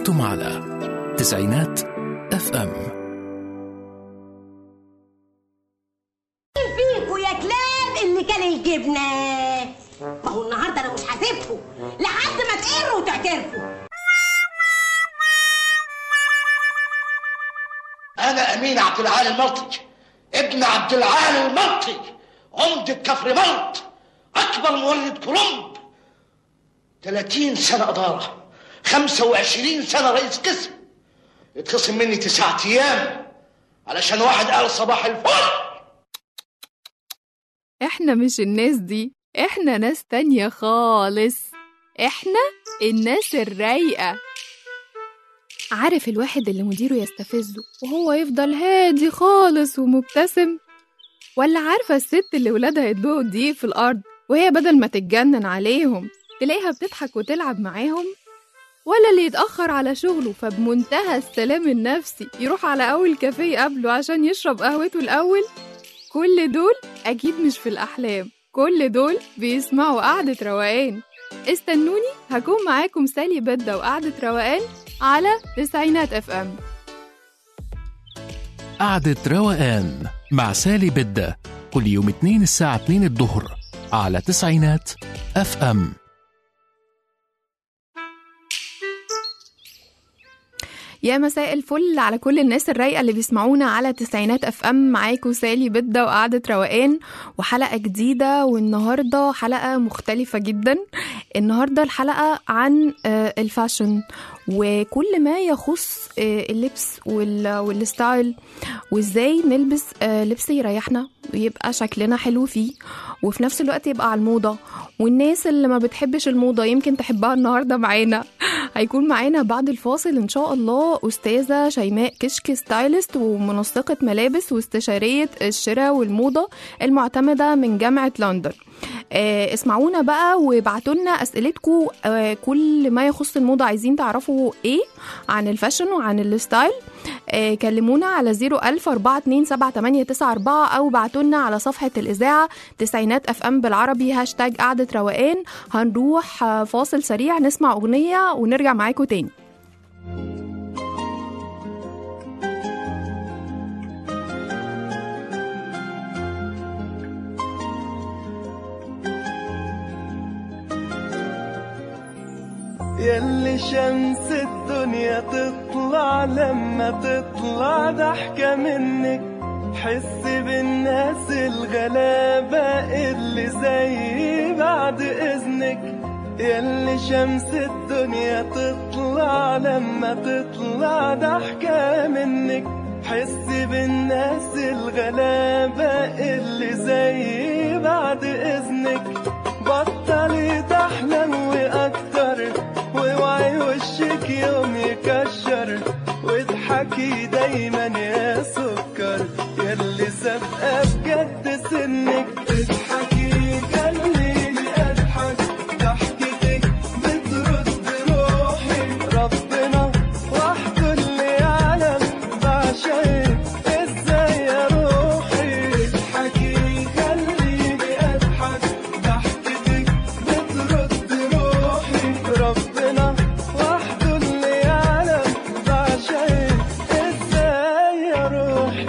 أنتم على تسعينات اف ام فيكوا يا كلاب اللي كان الجبنة ما هو النهارده انا مش هسيبكوا لحد ما تقروا وتعترفوا أنا أمين عبد العال الملطي ابن عبد العال الملطي عمدة كفر ملط أكبر مولد كولومب 30 سنة إدارة 25 سنة رئيس قسم اتخصم مني تسعة أيام علشان واحد قال صباح الفل احنا مش الناس دي احنا ناس تانية خالص احنا الناس الرايقة عارف الواحد اللي مديره يستفزه وهو يفضل هادي خالص ومبتسم ولا عارفة الست اللي ولادها يدلقوا الدقيق في الأرض وهي بدل ما تتجنن عليهم تلاقيها بتضحك وتلعب معاهم ولا اللي يتأخر على شغله فبمنتهى السلام النفسي يروح على أول كافيه قبله عشان يشرب قهوته الأول كل دول أكيد مش في الأحلام كل دول بيسمعوا قعدة روقان استنوني هكون معاكم سالي بدة وقعدة روقان على تسعينات اف ام قعدة روقان مع سالي بدة كل يوم اتنين الساعة اتنين الظهر على تسعينات اف ام يا مساء الفل على كل الناس الرايقة اللي بيسمعونا على تسعينات اف ام معاكم سالي بدة وقعدة روقان وحلقة جديدة والنهاردة حلقة مختلفة جدا النهاردة الحلقة عن آه، الفاشن وكل ما يخص آه، اللبس وال- والستايل وازاي نلبس آه، لبس يريحنا ويبقى شكلنا حلو فيه وفي نفس الوقت يبقى على الموضة والناس اللي ما بتحبش الموضة يمكن تحبها النهاردة معانا هيكون معانا بعد الفاصل ان شاء الله استاذه شيماء كشك ستايلست ومنسقه ملابس واستشاريه الشراء والموضه المعتمده من جامعه لندن آه، اسمعونا بقى وابعتوا لنا اسئلتكم آه، كل ما يخص الموضه عايزين تعرفوا ايه عن الفاشن وعن الستايل آه، كلمونا على 01000 427 او ابعتوا لنا على صفحه الاذاعه تسعينات اف ام بالعربي هاشتاج قعده روقان هنروح آه، فاصل سريع نسمع اغنيه ونرجع معاكم تاني يلي شمس الدنيا تطلع لما تطلع ضحكة منك حس بالناس الغلابة اللي زي بعد إذنك يلي شمس الدنيا تطلع لما تطلع ضحكة منك حس بالناس الغلابة اللي زي بعد إذنك بطلي تحلم وأكتر واوعي وشك يوم يكشر واضحكي دايما يا سكر يلي سابقة بجد سنك اضحكي خليني اضحك ضحكتك بترد روحي ربنا وحده اللي يعلم بعشقك ازاي يا روحي اضحكي خليني اضحك ضحكتك بترد روحي ربنا وحده اللي يعلم بعشقك ازاي يا روحي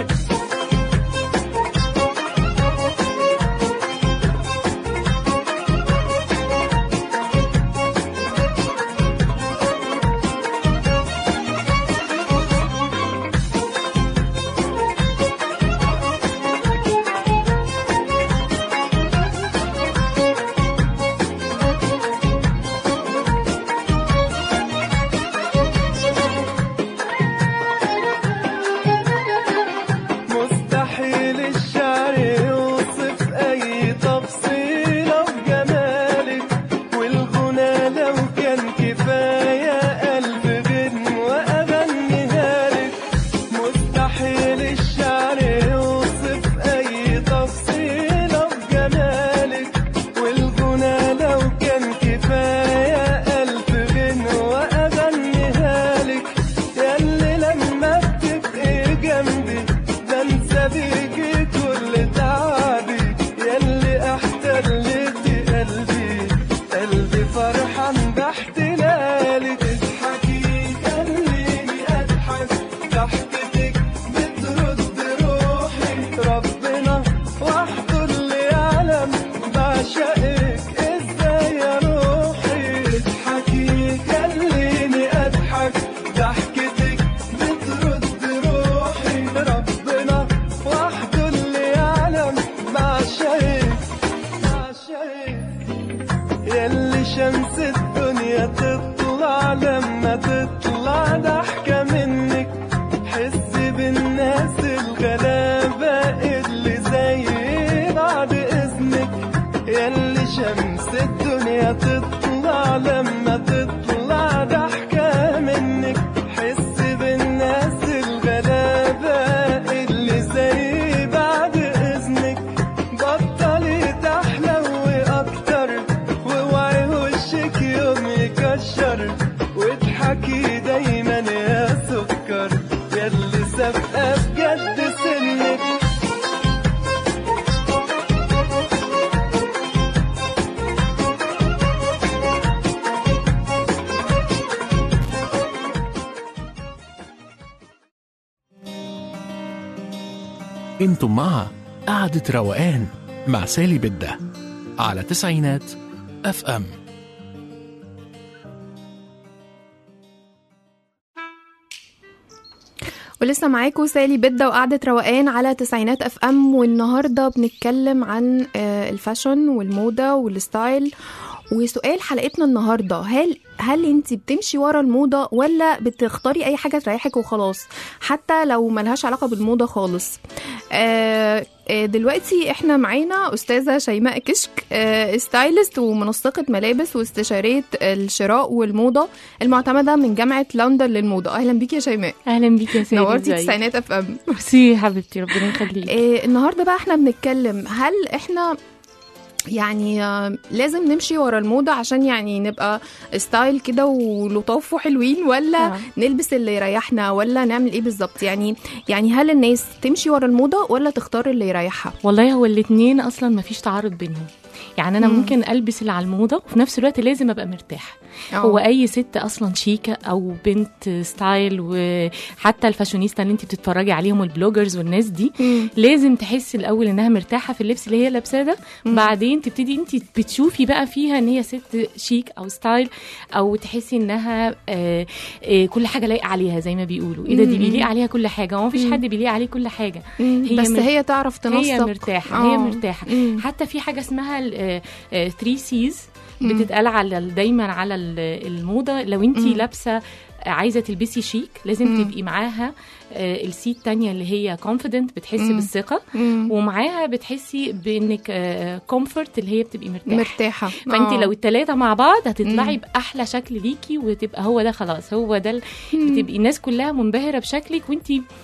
مستحيل الشعر يوصف أي تفصيلة في جمالك والغنى لو كان كفاية ألف غنى وأغنيها لك مستحيل الشعر يوصف أي تفصيلة في جمالك والغنى لو كان كفاية ألف غنى وأغنيها لك ياللي لما بتبقي جنبي بنسى بيكي كل تعبي ياللي احتلتي قلبي قلبي فرحان باحتلالك اضحكي ياللي شمس الدنيا تطلع لما تطلع ضحكة منك حس بالناس الغلابة اللي زي بعد إذنك ياللي شمس الدنيا تطلع لما تطلع ضحكة منك حس بالناس الغلابة اللي زي بعد إذنك بطلي تحلوي أكتر واوعي وشك يوم يكشر واضحكي دايما يا سكر ياللي سابقة بجد سنك انتم مع قعدة روقان مع سالي بدة على تسعينات اف ام ولسه معاكم سالي بدة وقعدة روقان على تسعينات اف ام والنهارده بنتكلم عن آه، الفاشن والموضة والستايل وسؤال حلقتنا النهارده هل هل انت بتمشي ورا الموضه ولا بتختاري اي حاجه تريحك وخلاص حتى لو ملهاش علاقه بالموضه خالص آه آه، دلوقتي احنا معانا استاذه شيماء كشك آه ستايلست ومنسقه ملابس واستشاريه الشراء والموضه المعتمده من جامعه لندن للموضه اهلا بيكي يا شيماء اهلا بيك يا سيدي نورتي ازيك؟ تسعينات اف ام ميرسي يا حبيبتي ربنا يخليك آه النهارده بقى احنا بنتكلم هل احنا يعني آه، لازم نمشي ورا الموضة عشان يعني نبقى ستايل كده ولطاف وحلوين ولا آه. نلبس اللي يريحنا ولا نعمل ايه بالظبط يعني يعني هل الناس تمشي ورا الموضة ولا تختار اللي يريحها والله هو الاثنين اصلا ما فيش تعارض بينهم يعني انا مم. ممكن البس اللي على الموضه وفي نفس الوقت لازم ابقى مرتاحه هو اي ست اصلا شيكه او بنت ستايل وحتى الفاشونيستا اللي انت بتتفرجي عليهم البلوجرز والناس دي مم. لازم تحسي الاول انها مرتاحه في اللبس اللي هي لابساه ده مم. بعدين تبتدي انت بتشوفي بقى فيها ان هي ست شيك او ستايل او تحسي انها آه آه كل حاجه لايقه عليها زي ما بيقولوا ايه ده دي مم. بيليق عليها كل حاجه هو مفيش مم. حد بيليق عليه كل حاجه مم. هي بس مر- هي تعرف تنسق هي مرتاحه آه. هي مرتاحه مم. حتى في حاجه اسمها 3 سيز مم. بتتقال على ال- دايما على ال- الموضه لو انت مم. لابسه عايزه تلبسي شيك لازم مم. تبقي معاها آه، السي التانية اللي هي كونفيدنت بتحسي مم. بالثقه مم. ومعاها بتحسي بانك كومفورت اللي هي بتبقي مرتاحه مرتاحة فانت آه. لو التلاتة مع بعض هتطلعي مم. باحلى شكل ليكي وتبقى هو ده خلاص هو ده ال- بتبقي الناس كلها منبهره بشكلك وانت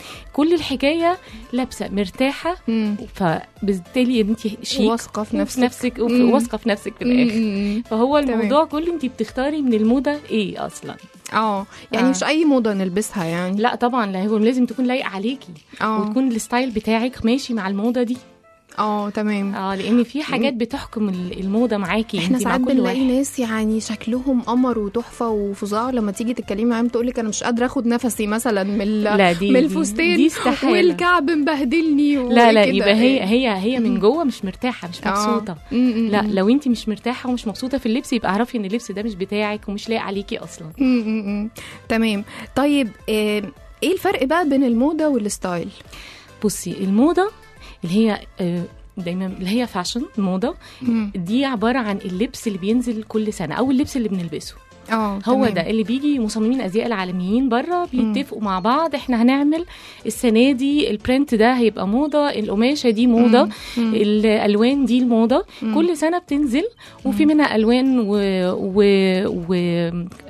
كل الحكايه لابسه مرتاحه مم. فبالتالي انت شيك واثقة في وفي نفسك نفسك وفي- مم. واثقه في نفسك في الاخر مم. فهو تمام. الموضوع كله انت بتختاري من الموضه ايه اصلا اه يعني آه. مش اي موضة نلبسها يعني لا طبعا لا هو لازم تكون لايق عليكي اه وتكون الستايل بتاعك ماشي مع الموضه دي اه تمام اه لان في حاجات بتحكم ال- الموضه معاكي احنا انت مع ساعات كل بنلاقي واحد ناس يعني شكلهم قمر وتحفه وفظاع لما تيجي تتكلمي معاهم تقول لك انا مش قادره اخد نفسي مثلا من ال- لا دي من دي- الفستان دي استحالة. والكعب مبهدلني لا لا وكده. يبقى هي هي هي من جوه مش مرتاحه مش آه. مبسوطه م- م- لا م. لو انت مش مرتاحه ومش مبسوطه في اللبس يبقى اعرفي ان اللبس ده مش بتاعك ومش لايق عليكي اصلا م- م- م. تمام طيب آه، ايه الفرق بقى بين الموضه والستايل بصي الموضه اللي هي آه، دايما اللي هي فاشن موضه م. دي عباره عن اللبس اللي بينزل كل سنه او اللبس اللي بنلبسه اه هو تمام. ده اللي بيجي مصممين ازياء العالميين بره بيتفقوا مع بعض احنا هنعمل السنه دي البرنت ده هيبقى موضه القماشه دي موضه مم. مم. الالوان دي الموضه كل سنه بتنزل وفي منها الوان و, و... و...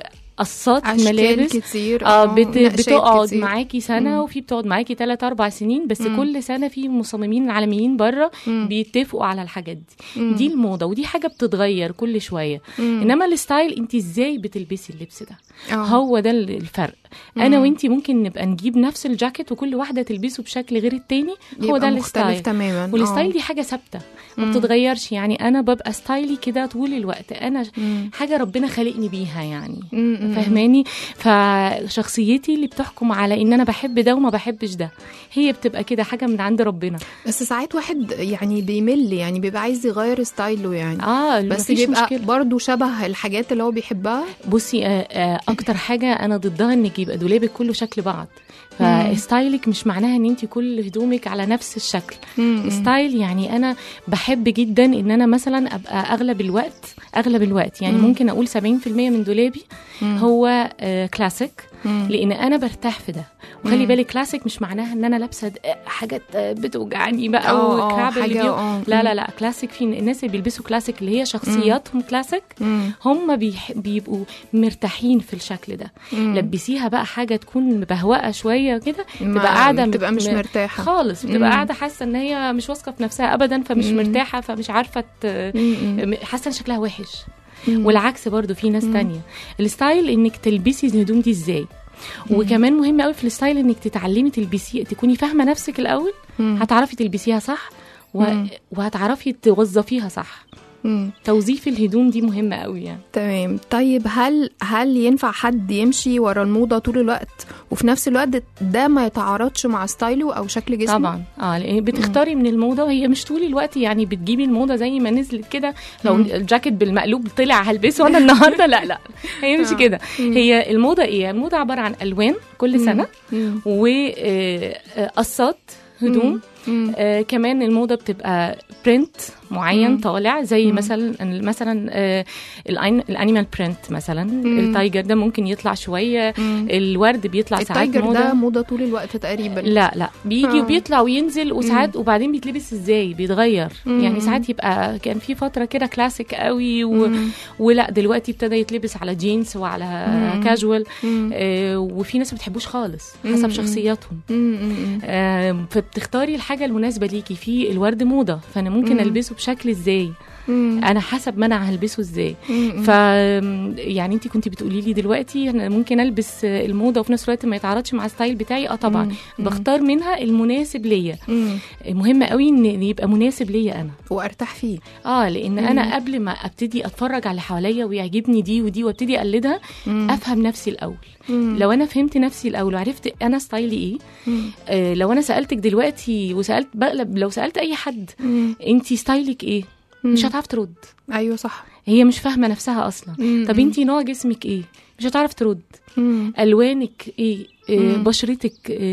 قصات أشكال ملابس كتير اه بت... نقشات بتقعد كتير. معاكي سنه مم. وفي بتقعد معاكي 3 4 سنين بس مم. كل سنه في مصممين عالميين بره مم. بيتفقوا على الحاجات دي مم. دي الموضه ودي حاجه بتتغير كل شويه مم. انما الستايل انت ازاي بتلبسي اللبس ده آه. هو ده ال- الفرق انا مم. وانتي ممكن نبقى نجيب نفس الجاكيت وكل واحده تلبسه بشكل غير التاني هو يبقى ده مختلف الستايل تماما والستايل آه. دي حاجه ثابته ما مم. بتتغيرش يعني انا ببقى ستايلي كده طول الوقت انا مم. حاجه ربنا خلقني بيها يعني مم. مم. فاهماني فشخصيتي اللي بتحكم على ان انا بحب ده وما بحبش ده هي بتبقى كده حاجه من عند ربنا بس ساعات واحد يعني بيمل يعني بيبقى عايز يغير ستايله يعني اه بس مفيش بيبقى مشكله برضه شبه الحاجات اللي هو بيحبها بصي آه، آه، اكتر حاجه انا ضدها انك يبقى دولابك كله شكل بعض فستايلك مش معناها ان انت كل هدومك على نفس الشكل مم. ستايل يعني انا بحب جدا ان انا مثلا ابقى اغلب الوقت اغلب الوقت يعني مم. ممكن اقول 70% من دولابي مم. هو آه كلاسيك مم. لان انا برتاح في ده وخلي مم. بالك كلاسيك مش معناها ان انا لابسه د- حاجات آه، بتوجعني بقى آه، آه، والكعب اللي حاجة، بيو... آه. لا لا لا كلاسيك في الناس اللي بيلبسوا كلاسيك اللي هي شخصياتهم كلاسيك مم. هم بيح... بيبقوا مرتاحين في الشكل ده مم. لبسيها بقى حاجه تكون مبهوقه شويه كده ما- تبقى قاعده بتبقى مش م- مرتاحة. خالص مم. بتبقى قاعده حاسه ان هي مش واثقه في نفسها ابدا فمش مم. مرتاحه فمش عارفه ت... مم. حاسه ان شكلها وحش مم. والعكس برضو في ناس تانية الستايل انك تلبسي الهدوم دي ازاي وكمان مهم قوي في الستايل انك تتعلمي تلبسي تكوني فاهمه نفسك الاول مم. هتعرفي تلبسيها صح و... مم. وهتعرفي توظفيها صح مم. توظيف الهدوم دي مهمه قوي يعني تمام طيب هل هل ينفع حد يمشي ورا الموضه طول الوقت وفي نفس الوقت ده ما يتعارضش مع ستايله او شكل جسمه طبعا اه لان بتختاري من الموضه وهي مش طول الوقت يعني بتجيبي الموضه زي ما نزلت كده لو مم. الجاكيت بالمقلوب طلع هلبسه انا النهارده لا لا هي مش آه. كده هي الموضه ايه الموضه عباره عن الوان كل سنه مم. وقصات هدوم مم. آه كمان الموضه بتبقى برنت معين مم. طالع زي مم. مثلا مثلا آه الأين- الانيمال برنت مثلا مم. التايجر ده ممكن يطلع شويه مم. الورد بيطلع ساعات التايجر موضه ده موضه طول الوقت تقريبا لا لا بيجي آه. وبيطلع وينزل وساعات وبعدين بيتلبس ازاي بيتغير مم. يعني ساعات يبقى كان في فتره كده كلاسيك قوي و... مم. ولا دلوقتي ابتدى يتلبس على جينز وعلى مم. كاجوال مم. آه وفي ناس ما بتحبوش خالص مم. حسب شخصياتهم مم. مم. آه فبتختاري الحاجه المناسبه ليكي في الورد موضه فانا ممكن مم. البسه بشكل ازاي مم. انا حسب ما انا هلبسه ازاي مم. ف يعني انت كنت بتقولي لي دلوقتي انا ممكن البس الموضه وفي نفس الوقت ما يتعارضش مع الستايل بتاعي اه طبعا مم. بختار منها المناسب ليا مم. مهم قوي ان يبقى مناسب ليا انا وارتاح فيه اه لان انا قبل ما ابتدي اتفرج على اللي حواليا ويعجبني دي ودي وابتدي اقلدها مم. افهم نفسي الاول مم. لو انا فهمت نفسي الاول وعرفت انا ستايلي ايه مم. آه لو انا سالتك دلوقتي وسالت بقلب لو سالت اي حد مم. انت ستايلك ايه مش مم. هتعرف ترد ايوه صح هي مش فاهمه نفسها اصلا مم. طب انت نوع جسمك ايه مش هتعرف ترد مم. الوانك ايه آه، مم. بشرتك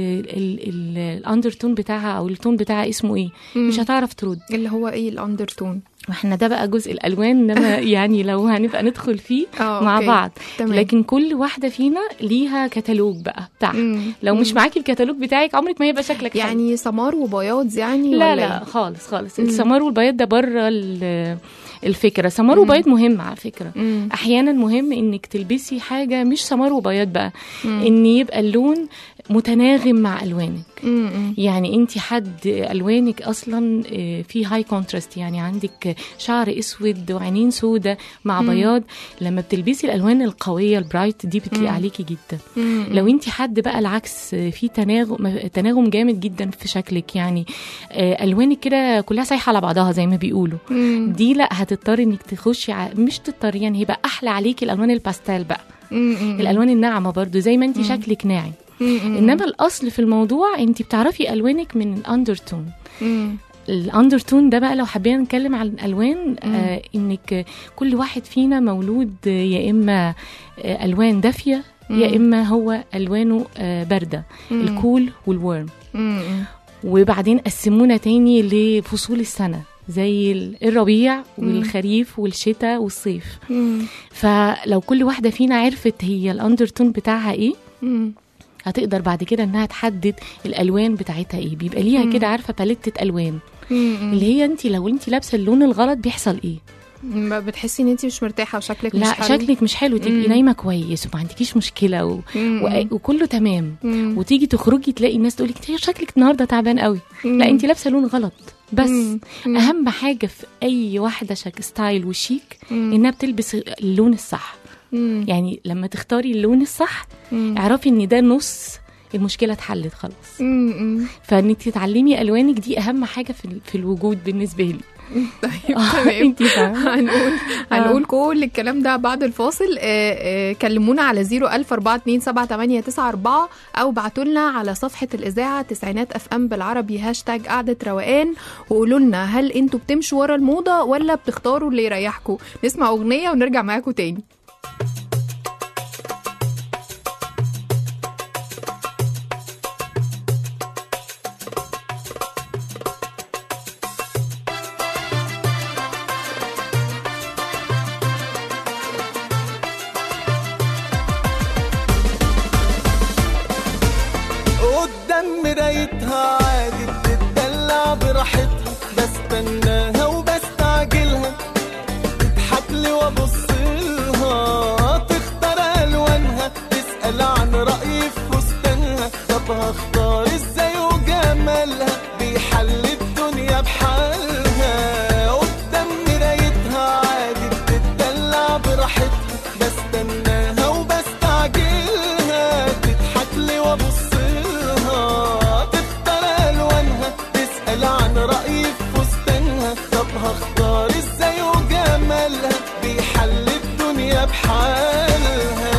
الاندرتون بتاعها او التون بتاعها اسمه ايه مش هتعرف ترد اللي هو ايه الاندرتون واحنا ده بقى جزء الالوان انما يعني لو هنبقى ندخل فيه آه، مع أوكي. بعض تمام. لكن كل واحده فينا ليها كتالوج بقى بتاعها مم. لو مش مم. معاكي الكتالوج بتاعك عمرك ما هيبقى شكلك حلو. يعني سمار وبياض يعني لا ولا لا إيه؟ خالص خالص مم. السمار والبياض ده بره ال- الفكره سمار مم. وبياض مهم على فكره مم. احيانا مهم انك تلبسي حاجه مش سمار وبياض بقى مم. ان يبقى اللون متناغم مع الوانك مم. مم. يعني انت حد الوانك اصلا آه، في هاي كونتراست يعني عندك شعر اسود وعينين سودة مع مم. بياض لما بتلبسي الالوان القويه البرايت دي بتليق مم. عليكي جدا مم. لو انت حد بقى العكس آه، في تناغم تناغم جامد جدا في شكلك يعني آه، الوانك كده كلها سايحه على بعضها زي ما بيقولوا مم. دي لا هتضطري انك تخشي ع... مش تضطري يعني هيبقى احلى عليكي الالوان الباستيل بقى مم. مم. الالوان الناعمه برضو زي ما انت شكلك ناعم مم. مم. انما الاصل في الموضوع انت بتعرفي الوانك من الاندرتون مم. الاندرتون ده بقى لو حبينا نتكلم عن الالوان آه انك كل واحد فينا مولود آه، يا اما آه الوان دافيه يا مم. اما هو الوانه آه بارده مم. الكول والورم مم. وبعدين قسمونا تاني لفصول السنه زي ال- الربيع والخريف والشتاء والصيف مم. فلو كل واحده فينا عرفت هي الاندرتون بتاعها ايه مم. هتقدر بعد كده انها تحدد الالوان بتاعتها ايه بيبقى ليها كده عارفه باليتة الوان مم. اللي هي انت لو انت لابسه اللون الغلط بيحصل ايه ما بتحسي ان انت مش مرتاحه وشكلك مش لا حلو شكلك مش حلو تبقي مم. نايمه كويس وما عندكيش مشكله و... مم. و... وكله تمام مم. وتيجي تخرجي تلاقي الناس تقول لك شكلك النهارده تعبان قوي مم. لا انت لابسه لون غلط بس مم. مم. اهم حاجه في اي واحده شك ستايل وشيك مم. انها بتلبس اللون الصح مم. يعني لما تختاري اللون الصح مم. اعرفي ان ده نص المشكله اتحلت خلاص مم. مم. فانك تتعلمي الوانك دي اهم حاجه في, ال- في الوجود بالنسبه لي طيب آه، تمام انتي فاهمة. هنقول هنقول كل الكلام ده بعد الفاصل آه، آه، كلمونا على 004278894 او بعتوا لنا على صفحه الاذاعه تسعينات اف ام بالعربي هاشتاج قعده روقان وقولوا لنا هل انتوا بتمشوا ورا الموضه ولا بتختاروا اللي يريحكم نسمع اغنيه ونرجع معاكم تاني مرايتها عادي بتدلع براحتها بستناها وبستعجلها تضحك لي وابص لها تختار الوانها تسال عن رايي في فستانها طب هختار ازاي وجمالها بيحل الدنيا بحالها قدام مرايتها عادي بتدلع براحتها بستناها وبستعجلها تضحك لي وابص لها تختار الوانها تسال عن رايي في فستانها طب هختار ازاي وجمالها بيحل الدنيا بحالها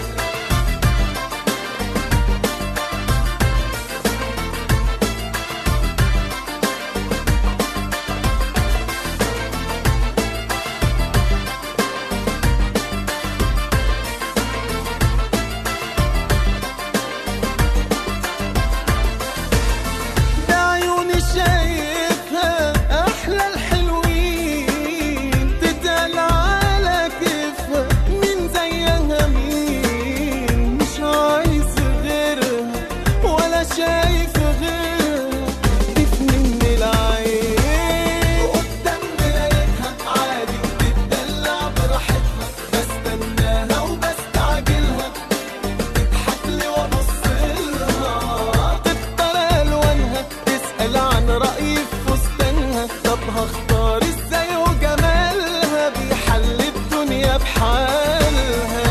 بعيوني شايفها احلى الحلوين تتقال على كيفها مين زيها مين مش عايز غيرها ولا شايف غيرها تفني من العين قدام مرايتها عادي بتدلع براحتها بستناها وبستعجلها تضحك لي وابص لها تختار الوانها تسال عن رايي في فستانها طب هختار ازاي وجمالها بيحل الدنيا بحالها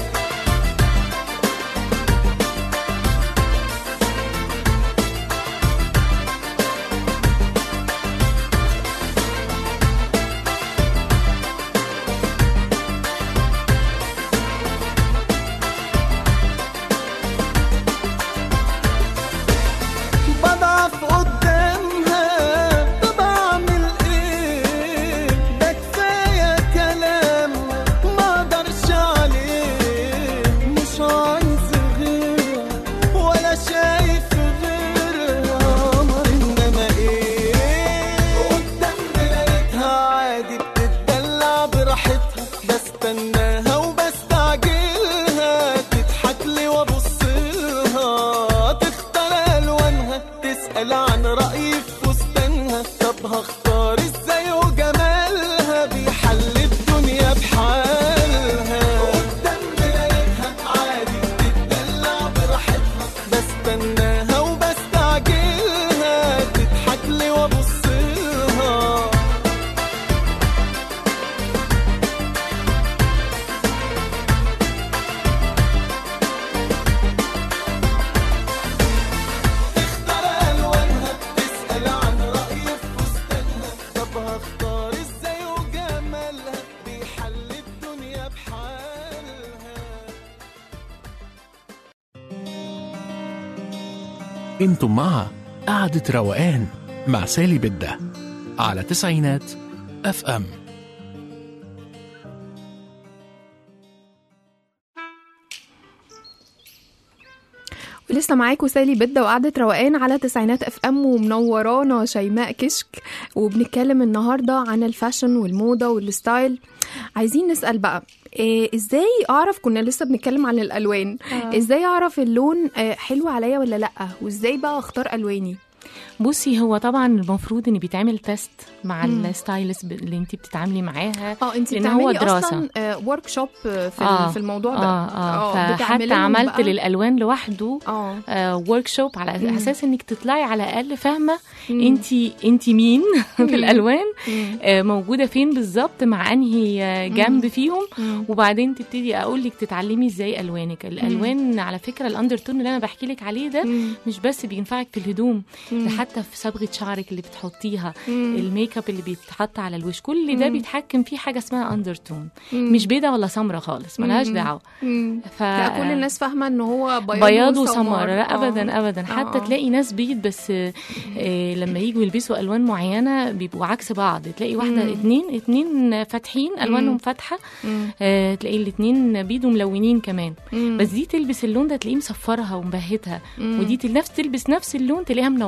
بضعف قدامها طب اعمل ايه ده كفايه كلام ما اقدرش عليه مش عايز غيرها ولا شايف غيرها قمر انما ايه قدام مرايتها عادي بتدلع براحتها بستناها وبستعجلها تضحك لي وابص لها تختار الوانها تسال عن رايي في فستانها طب هختار ازاي وجمالها بيحل الدنيا بحالها قدام مرايتها عادي بتدلع براحتها بستناها وبستعجلها تضحك لي وابص لها تختار الوانها تسال عن رايي في فستانها طب هختار ازاي وجمالها بيحل الدنيا بحالها انتم مع قعدة روقان مع سالي بدة على تسعينات اف ام ولسه معاكم سالي بدة وقعدة روقان على تسعينات اف ام ومنورانا شيماء كشك وبنتكلم النهارده عن الفاشن والموضة والستايل عايزين نسأل بقى إيه ازاي اعرف كنا لسه بنتكلم عن الالوان آه. ازاي اعرف اللون آه، حلو عليا ولا لا وازاي بقى اختار الواني بصي هو طبعا المفروض ان بيتعمل تيست مع مم. الستايلست ب- اللي انت بتتعاملي معاها اه انت لأن هو بتعملي دراسة. اصلا ورك شوب في, آه. في الموضوع ده اه اه بتعملي فحتى لهم عملت بقى- للالوان لوحده اه ورك شوب على مم. اساس انك تطلعي على الاقل فاهمه مم. انت انت مين مم. في الالوان مم. آه، موجوده فين بالظبط مع انهي آه، جنب فيهم مم. وبعدين تبتدي اقول لك تتعلمي ازاي الوانك الالوان على فكره الاندرتون اللي انا بحكي لك عليه ده مم. مش بس بينفعك في الهدوم ده مم. حتى في صبغه شعرك اللي بتحطيها مم. الميك اب اللي بيتحط على الوش كل ده مم. بيتحكم فيه حاجه اسمها اندرتون مم. مش بيضه ولا سمره خالص ملهاش مم. دعوه مم. ف لا كل الناس فاهمه ان هو بياض, بياض وسمر. وسمر لا آه. ابدا ابدا حتى آه. تلاقي ناس بيض بس آه، آه، لما يجوا يلبسوا الوان معينه بيبقوا عكس بعض تلاقي واحده مم. اتنين اتنين فاتحين الوانهم فاتحه مم. آه، تلاقي الاتنين بيض وملونين كمان مم. بس دي تلبس اللون ده تلاقيه مصفرها ومبهتها مم. ودي تل- نفس تلبس نفس اللون تلاقيها منوره فيه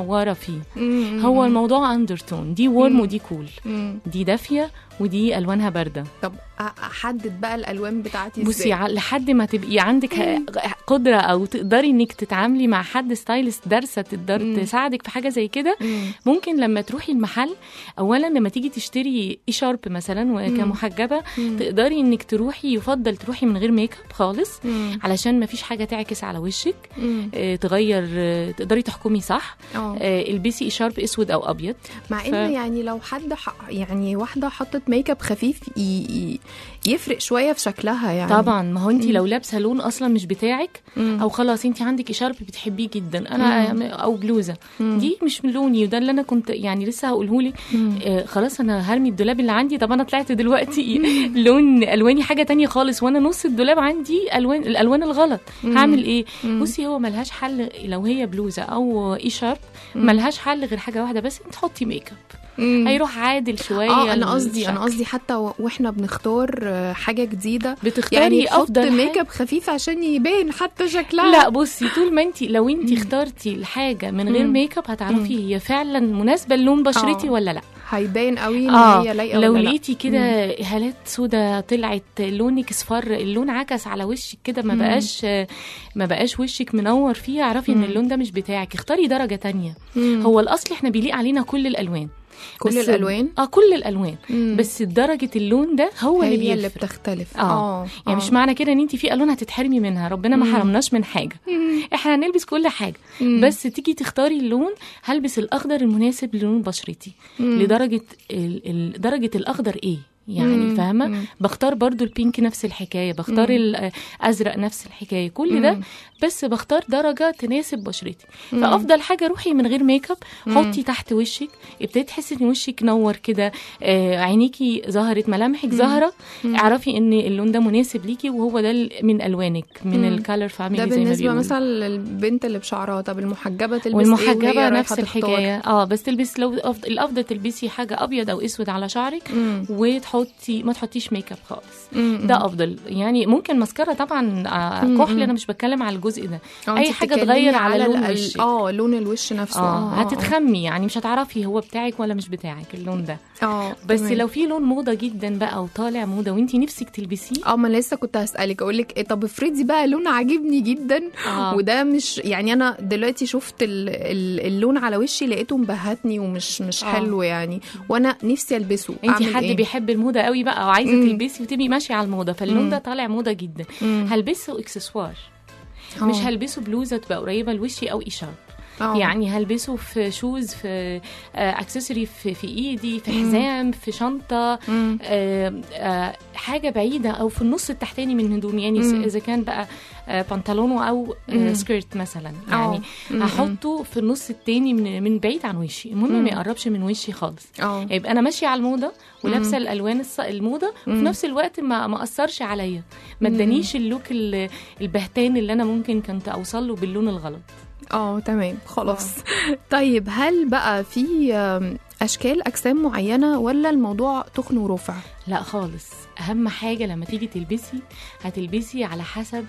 فيه مم. هو الموضوع اندرتون دي وورم مم. ودي كول مم. دي دافيه ودي الوانها بارده طب أ- احدد بقى الالوان بتاعتي بصي ازاي ع- لحد ما تبقي عندك ه- قدره او تقدري انك تتعاملي مع حد ستايلست دارسه تقدر مم. تساعدك في حاجه زي كده مم. ممكن لما تروحي المحل اولا لما تيجي تشتري اي شارب مثلا وكمحجبه مم. تقدري انك تروحي يفضل تروحي من غير ميك اب خالص مم. علشان ما فيش حاجه تعكس على وشك مم. آه، تغير آه، تقدري تحكمي صح اه آه، البسي شارب اسود او ابيض مع ف- ان يعني لو حد ح... يعني واحده حطت ميك اب خفيف ي... ي... يفرق شويه في شكلها يعني طبعا ما هو انت مم. لو لابسه لون اصلا مش بتاعك مم. او خلاص انت عندك اشارب بتحبيه جدا انا او بلوزه مم. دي مش من لوني وده اللي انا كنت يعني لسه هقوله لك مم. آه خلاص انا هرمي الدولاب اللي عندي طب انا طلعت دلوقتي لون الواني حاجه تانية خالص وانا نص الدولاب عندي الوان الالوان الغلط مم. هعمل ايه مم. بصي هو ملهاش حل لو هي بلوزه او اي شارب مم. ملهاش حل غير حاجه واحده بس انت تحطي ميك اب مم. هيروح عادل شويه اه انا قصدي انا الشكل. قصدي حتى و- واحنا بنختار آه، حاجه جديده بتختاري يعني نحط افضل ميك حاجة. اب خفيف عشان يبان حتى شكلها لا بصي طول ما انت لو انت اخترتي الحاجه من غير مم. ميك اب هتعرفي هي فعلا مناسبه للون بشرتي آه. ولا لا هيبان قوي ان اه هي لايقه لو ولا لا. لقيتي كده هالات سودا طلعت لونك اصفر اللون عكس على وشك كده ما مم. بقاش ما بقاش وشك منور فيه اعرفي ان مم. اللون ده مش بتاعك اختاري درجه تانية مم. هو الاصل احنا بيليق علينا كل الالوان كل بس- الالوان اه كل الالوان مم. بس درجه اللون ده هو اللي هي اللي بيفرق بتختلف اه يعني مش معنى كده ان انت في الوان هتتحرمي منها ربنا ما مم. حرمناش من حاجه احنا هنلبس كل حاجه مم. بس تيجي تختاري اللون هلبس الاخضر المناسب للون بشرتي مم. لدرجه ال... ال... درجه الاخضر ايه يعني مم. فاهمه مم. بختار برضو البينك نفس الحكايه بختار الازرق نفس الحكايه كل ده مم. بس بختار درجه تناسب بشرتي فافضل حاجه روحي من غير ميك اب حطي تحت وشك ابتدي تحسي ان وشك نور كده آه عينيكي ظهرت ملامحك ظاهره اعرفي ان اللون ده مناسب ليكي وهو ده ال- من الوانك من مم. الكالر فاميلي ده زي ما بالنسبه بيقولوا مثلا للبنت اللي بشعرها طب المحجبه تلبس ايه والمحجبه وهي نفس رايحة تختار؟ الحكايه اه بس تلبس لو أفضل الافضل تلبسي حاجه ابيض او اسود على شعرك مم. وتحطي ما تحطيش ميك اب خالص مم. ده افضل يعني ممكن ماسكارا طبعا آه، مم. كحل انا مش بتكلم على الجزء ده آه، اي انت حاجه بتتكلمي تغير على لون ال- وشك اه لون الوش نفسه اه هتتخمي يعني مش هتعرفي هو بتاعك ولا مش بتاعك اللون ده اه بس تمام. لو في لون موضه جدا بقى وطالع موضه وانتي نفسك تلبسيه اه ما أنا لسه كنت هسألك اقول لك إيه طب افرضي بقى لون عاجبني جدا آه. وده مش يعني انا دلوقتي شفت ال ال اللون على وشي لقيته مبهتني ومش مش آه. حلو يعني وانا نفسي البسه انت أعمل حد إيه؟ بيحب الموضه قوي بقى وعايزه مم. تلبسي وتبقي ماشيه على الموضه فاللون مم. ده طالع موضه جدا مم. هلبسه اكسسوار آه. مش هلبسه بلوزه تبقى قريبه لوشي او اشارب آه. يعني هلبسه في شوز في اكسسوري في, في ايدي في حزام في شنطه مم. آه، آه، حاجه بعيده او في النص التحتاني من هدومي يعني س- مم. اذا كان بقى آه، بنطلونه او آه، مم. سكيرت مثلا آه. يعني مم. هحطه في النص التاني من من بعيد عن وشي المهم مم. ما يقربش من وشي خالص اه يبقى انا ماشيه على الموضه ولابسه الالوان الص- الموضه وفي مم. نفس الوقت ما ما اثرش عليا ما مم. ادانيش اللوك ال- البهتان اللي انا ممكن كنت اوصل له باللون الغلط اه تمام خلاص طيب هل بقى في آم، اشكال اجسام معينه ولا الموضوع تخن ورفع لا خالص اهم حاجه لما تيجي تلبسي هتلبسي على حسب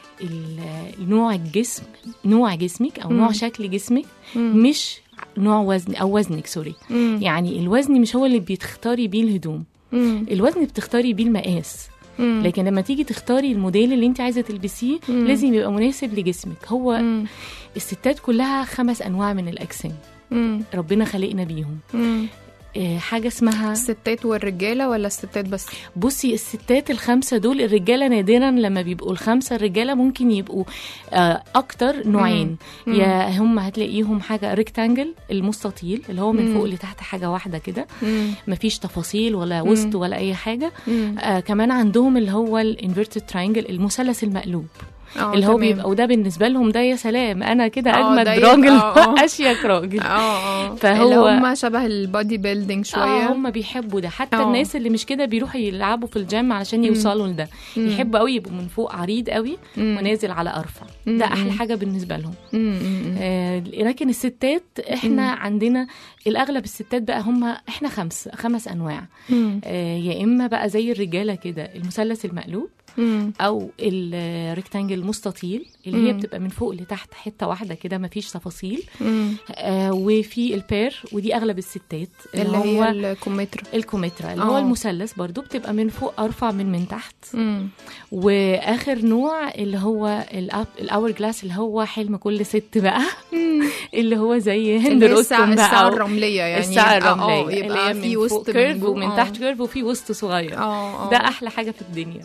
ال- نوع الجسم نوع جسمك او نوع مم. شكل جسمك مم. مش نوع وزن او وزنك سوري مم. يعني الوزن مش هو اللي بتختاري بيه الهدوم مم. الوزن بتختاري بيه المقاس مم. لكن لما تيجي تختاري الموديل اللي انت عايزه تلبسيه مم. لازم يبقى مناسب لجسمك هو مم. الستات كلها خمس انواع من الاجسام مم. ربنا خلقنا بيهم مم. آه، حاجه اسمها الستات والرجاله ولا الستات بس بصي الستات الخمسه دول الرجاله نادرا لما بيبقوا الخمسه الرجاله ممكن يبقوا آه، اكتر نوعين مم. يا هم هتلاقيهم حاجه ريكتانجل المستطيل اللي هو من مم. فوق لتحت حاجه واحده كده مم. مفيش تفاصيل ولا مم. وسط ولا اي حاجه مم. آه كمان عندهم اللي هو الانفيرتد تراينجل المثلث المقلوب آه، اللي هو تمام. بيبقى وده بالنسبه لهم ده يا سلام انا كده آه، اجمد ده راجل يبقى- آه. اشيك راجل اه اه فهو- اللي هم شبه البادي بيلدينج شويه اه هم بيحبوا ده حتى آه. الناس اللي مش كده بيروحوا يلعبوا في الجيم علشان يوصلوا لده مم. يحبوا قوي يبقوا من فوق عريض قوي مم. ونازل على ارفع مم. ده احلى حاجه بالنسبه لهم مم. مم. آه لكن الستات احنا عندنا الاغلب الستات بقى هم احنا خمس خمس انواع مم. آه يا اما بقى زي الرجاله كده المثلث المقلوب مم. او الريكتانجل المستطيل اللي هي مم. بتبقى من فوق لتحت حته واحده كده مفيش تفاصيل مم. آه وفي البير ودي اغلب الستات اللي هي الكمثرى الكومترا اللي آه. هو المثلث برضو بتبقى من فوق ارفع من من تحت مم. واخر نوع اللي هو الاور جلاس اللي هو حلم كل ست بقى اللي هو زي هند اللي هي رستم الساعة, بقى الساعة أو الرملية يعني الساعة آه، الرملية آه، اللي يبقى هي في من وسط فوق كيرف من- ومن آه. تحت كيرف وفي وسط صغير اه ده احلى حاجه في الدنيا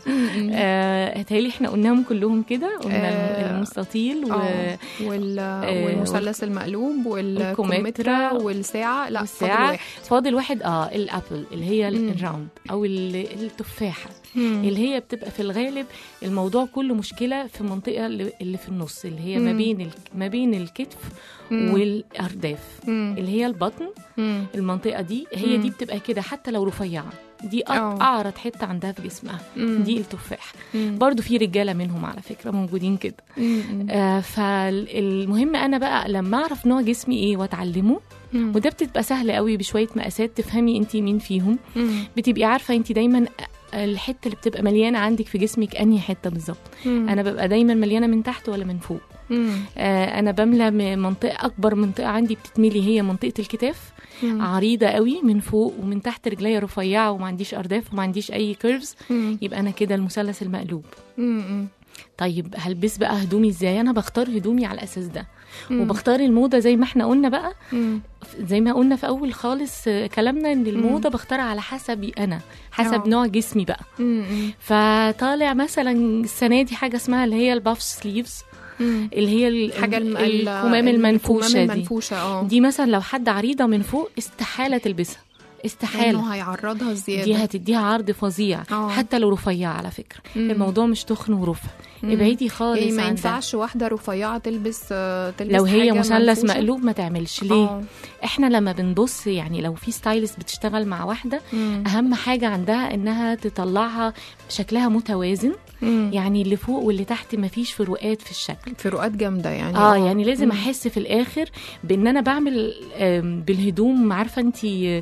آه هتهيألي احنا قلناهم كلهم كده قلنا آه، المستطيل و... آه. وال... والمثلث المقلوب والكمثرى والكمثرى والساعة لا فاضل والساعة واحد فاضل واحد اه الابل اللي هي مم. الراوند او ال- التفاحه مم. اللي هي بتبقى في الغالب الموضوع كله مشكله في المنطقه اللي اللي في النص اللي هي ما مم. بين ال- ما بين الكتف مم. والارداف مم. اللي هي البطن مم. المنطقه دي هي مم. دي بتبقى كده حتى لو رفيعه دي أ- آه. اعرض حته عندها في جسمها مم. دي التفاح مم. برضو في رجاله منهم على فكره موجودين كده مم. آه فالمهم انا بقى لما اعرف نوع جسمي ايه واتعلمه مم. وده بتبقى سهل قوي بشويه مقاسات تفهمي انت مين فيهم مم. بتبقي عارفه انت دايما الحته اللي بتبقى مليانه عندك في جسمك انهي حته بالظبط مم. انا ببقى دايما مليانه من تحت ولا من فوق مم. آه انا بملى م- منطقه اكبر منطقه عندي بتتملي هي منطقه الكتاف مم. عريضه قوي من فوق ومن تحت رجليا رفيعه وما عنديش ارداف وما عنديش اي كيرفز مم. يبقى انا كده المثلث المقلوب مم. طيب هلبس بقى هدومي ازاي انا بختار هدومي على الاساس ده مم. وبختار الموضه زي ما احنا قلنا بقى مم. زي ما قلنا في اول خالص آه، كلامنا ان الموضه بختارها على حسبي انا حسب آه. نوع جسمي بقى مم. فطالع مثلا السنه دي حاجه اسمها اللي هي الباف سليفز مم. اللي هي ال- حاجة الم... ال- الكمام المنفوشه الكمام دي المنفوشة اه دي مثلا لو حد عريضه من فوق استحاله تلبسها استحاله لانه هيعرضها زيادة دي هتديها عرض فظيع آه. حتى لو رفيعه على فكره مم. الموضوع مش تخن ورفع مم. ابعدي خالص يعني ما عن ده. ينفعش واحدة رفيعة تلبس آه، تلبس لو هي حاجة مثلث منفوشة؟ مقلوب ما تعملش ليه آه. احنا لما بنبص يعني لو في ستايلست بتشتغل مع واحده مم. اهم حاجه عندها انها تطلعها شكلها متوازن مم. يعني اللي فوق واللي تحت مفيش فروقات في الشكل فروقات جامدة يعني اه يعني لازم مم. احس في الاخر بان انا بعمل آم، بالهدوم عارفه انت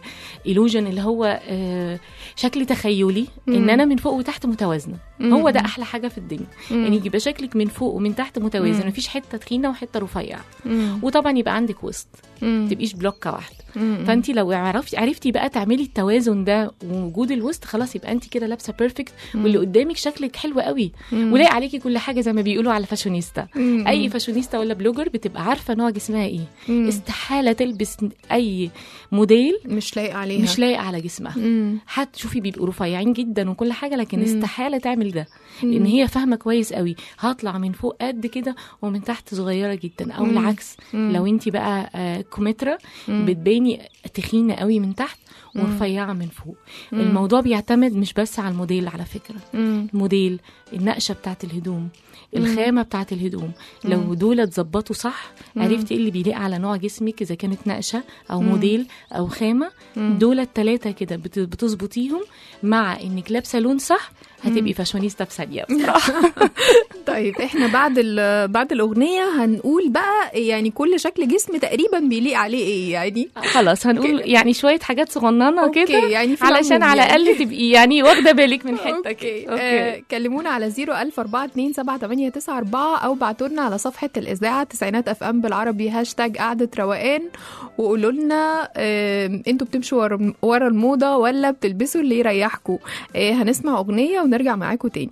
ايلوجن اللي هو آه، شكل تخيلي ان مم. انا من فوق وتحت متوازنه مم. هو ده احلى حاجه في الدنيا مم. يعني يبقى شكلك من فوق ومن تحت متوازن مم. مفيش حته تخينه وحته رفيعه مم. وطبعا يبقى عندك وسط مم. تبقيش بلوكه واحده مم. فانت لو عرفتي عرفتي بقى تعملي التوازن ده ووجود الوسط خلاص يبقى انت كده لابسه بيرفكت واللي قدامك شكلك حلو قوي مم. ولاقي عليكي كل حاجه زي ما بيقولوا على فاشونيستا مم. اي فاشونيستا ولا بلوجر بتبقى عارفه نوع جسمها ايه مم. استحاله تلبس اي موديل مش لايق عليها مش لايق على جسمها مم. حتى شوفي بيبقوا رفيعين جدا وكل حاجه لكن مم. استحاله تعمل ده لان هي فاهمه كويس قوي هطلع من فوق قد كده ومن تحت صغيره جدا او مم. العكس مم. لو انت بقى آه، كومترا مم. بتباني تخينه قوي من تحت ورفيعه من فوق الموضوع بيعتمد مش بس على الموديل على فكره مم. الموديل النقشه بتاعت الهدوم الخامه بتاعت الهدوم لو دول اتظبطوا صح عرفتي ايه اللي بيليق على نوع جسمك اذا كانت نقشه او موديل او خامه دول الثلاثه كده بت- بتظبطيهم مع انك لابسه لون صح هتبقي فاشونيستا في ثانيه بصراحه طيب احنا بعد ال- بعد الاغنيه هنقول بقى يعني كل شكل جسم تقريبا بيليق عليه ايه يعني خلاص هنقول يعني شويه حاجات صغننه أوكي، كده يعني في علشان العموم على يعني. الاقل تبقي يعني واخده بالك من حته اوكي كده آه كلمونا على 010427894 او بعتوا لنا على صفحه الاذاعه تسعينات اف ام بالعربي هاشتاج قعده روقان وقولوا لنا آه انتوا بتمشوا ورا ورا الموضه ولا بتلبسوا اللي يريحكم آه هنسمع اغنيه ونرجع معاكم تاني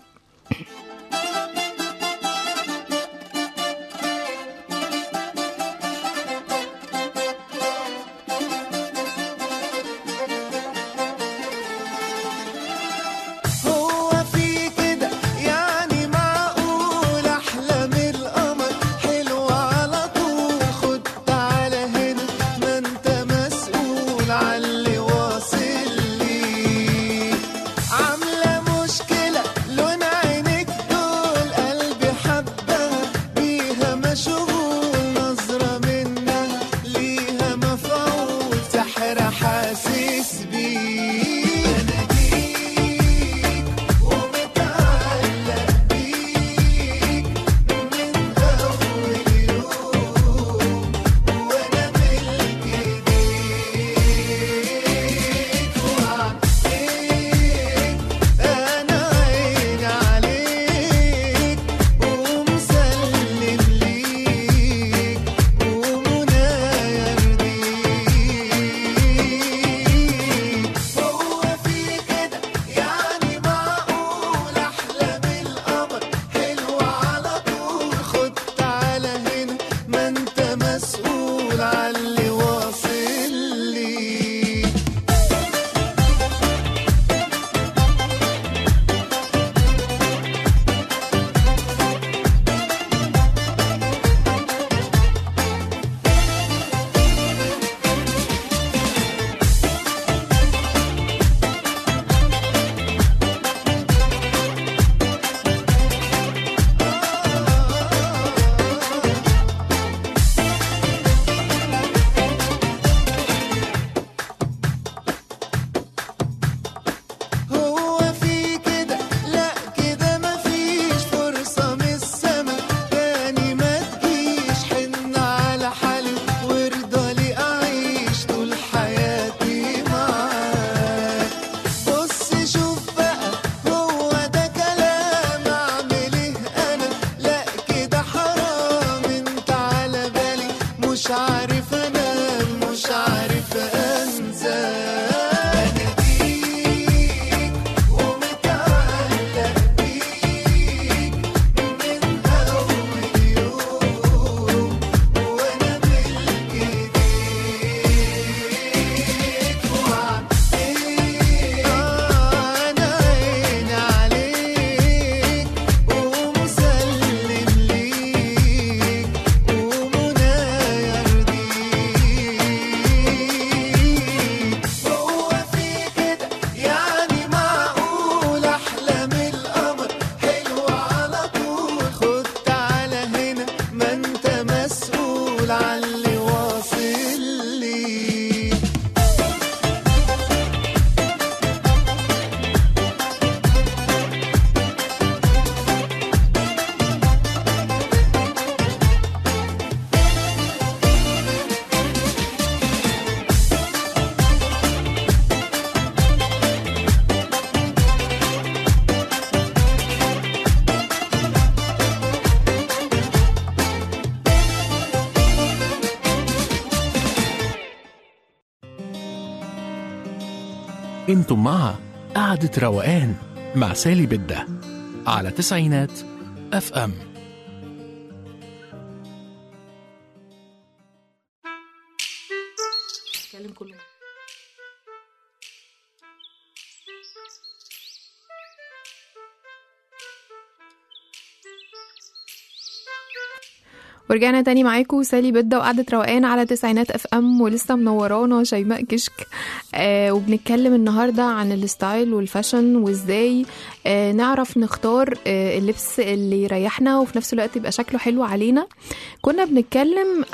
هو في كده يعني معقول احلى من القمر حلو على طول خد تعالى هنا ما انت مسؤول على اللي واصل لي عامله مشكله لون عينك انتم مع قعدة روقان مع سالي بدة على تسعينات اف ام اتكلم كله ورجعنا تاني معاكم سالي بدة وقعدة روقان على تسعينات اف ام ولسه منورانا شيماء كشك آه وبنتكلم النهاردة عن الستايل والفاشن وازاي آه نعرف نختار آه اللبس اللي يريحنا وفي نفس الوقت يبقى شكله حلو علينا كنا بنتكلم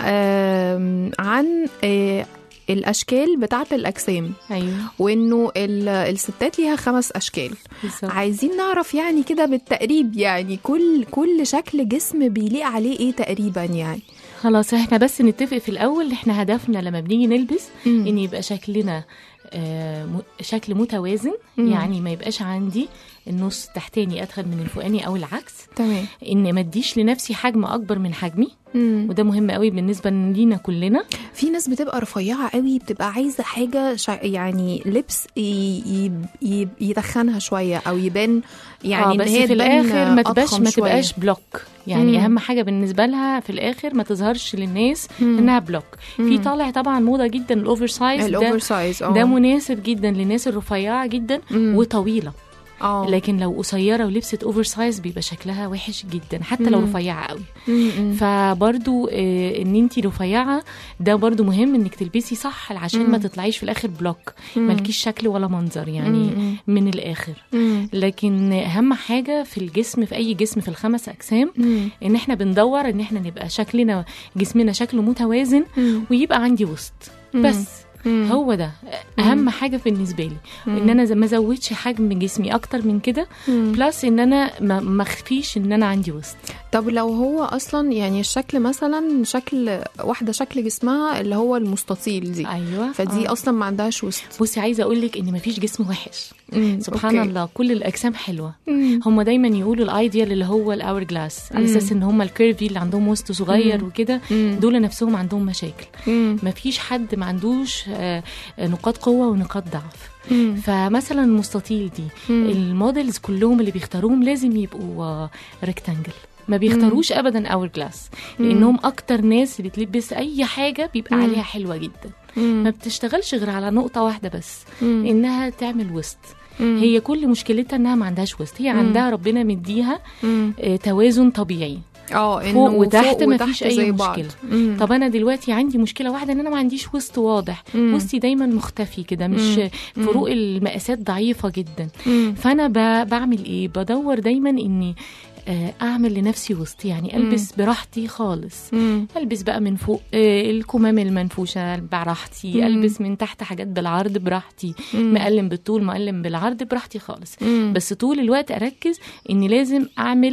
آه عن آه الاشكال بتاعه الاجسام ايوه وانه ال- الستات ليها خمس اشكال بالظبط عايزين نعرف يعني كده بالتقريب يعني كل كل شكل جسم بيليق عليه ايه تقريبا يعني خلاص احنا بس نتفق في الاول احنا هدفنا لما بنيجي نلبس مم. ان يبقى شكلنا آه، م- شكل متوازن مم. يعني ما يبقاش عندي النص تحتاني اتخن من الفوقاني او العكس تمام ان ما اديش لنفسي حجم اكبر من حجمي مم. وده مهم قوي بالنسبه لينا كلنا في ناس بتبقى رفيعه قوي بتبقى عايزه حاجه شا... يعني لبس ي... ي... ي... يتخنها شويه او يبان يعني آه ان بس هي في تبان الاخر ما تبقاش أضخم ما شوية. تبقاش بلوك يعني مم. اهم حاجه بالنسبه لها في الاخر ما تظهرش للناس مم. انها بلوك في مم. طالع طبعا موضه جدا الاوفر سايز الاوفر ده سايز ده مناسب جدا للناس الرفيعه جدا مم. وطويله اه لكن لو قصيره ولبست اوفر سايز بيبقى شكلها وحش جدا حتى لو مم. رفيعه قوي مم. مم. فبرضو آه، ان انت رفيعه ده برضو مهم انك تلبسي صح عشان مم. ما تطلعيش في الاخر بلوك مم. مالكيش شكل ولا منظر يعني مم. من الاخر مم. لكن اهم حاجه في الجسم في اي جسم في الخمس اجسام مم. ان احنا بندور ان احنا نبقى شكلنا جسمنا شكله متوازن مم. ويبقى عندي وسط مم. بس مم. هو ده اهم حاجه بالنسبه لي ان انا ز- ما ازودش حجم جسمي اكتر من كده مم. بلس ان انا ما ما اخفيش ان انا عندي وسط طب لو هو اصلا يعني الشكل مثلا شكل واحده شكل جسمها اللي هو المستطيل دي ايوه فدي آه. اصلا ما عندهاش وسط بصي عايزه اقول لك ان مفيش جسم وحش مم. سبحان أوكي. الله كل الاجسام حلوه مم. هم دايما يقولوا الايديال اللي هو الاور جلاس على مم. اساس ان هم الكيرفي اللي عندهم وسط صغير مم. وكده مم. دول نفسهم عندهم مشاكل مم. مفيش حد ما عندوش آه، آه، نقاط قوه ونقاط ضعف مم. فمثلا المستطيل دي مم. الموديلز كلهم اللي بيختاروهم لازم يبقوا ريكتانجل ما بيختاروش ابدا اور جلاس لانهم اكتر ناس بتلبس اي حاجه بيبقى مم. عليها حلوه جدا مم. ما بتشتغلش غير على نقطه واحده بس مم. انها تعمل وسط مم. هي كل مشكلتها انها ما عندهاش وسط هي مم. عندها ربنا مديها مم. آه، توازن طبيعي اه إنه فوق وتحت فوق ما وتحت فيش اي زي بعض. مشكله مم. طب انا دلوقتي عندي مشكله واحده ان انا ما عنديش وسط واضح مم. وسطي دايما مختفي كده مش مم. فروق المقاسات ضعيفه جدا مم. فانا ب- بعمل ايه بدور دايما اني آه، اعمل لنفسي وسط يعني البس براحتي خالص مم. البس بقى من فوق آه، الكمام المنفوشه براحتي مم. البس من تحت حاجات بالعرض براحتي مم. مقلم بالطول مقلم بالعرض براحتي خالص مم. بس طول الوقت اركز اني لازم اعمل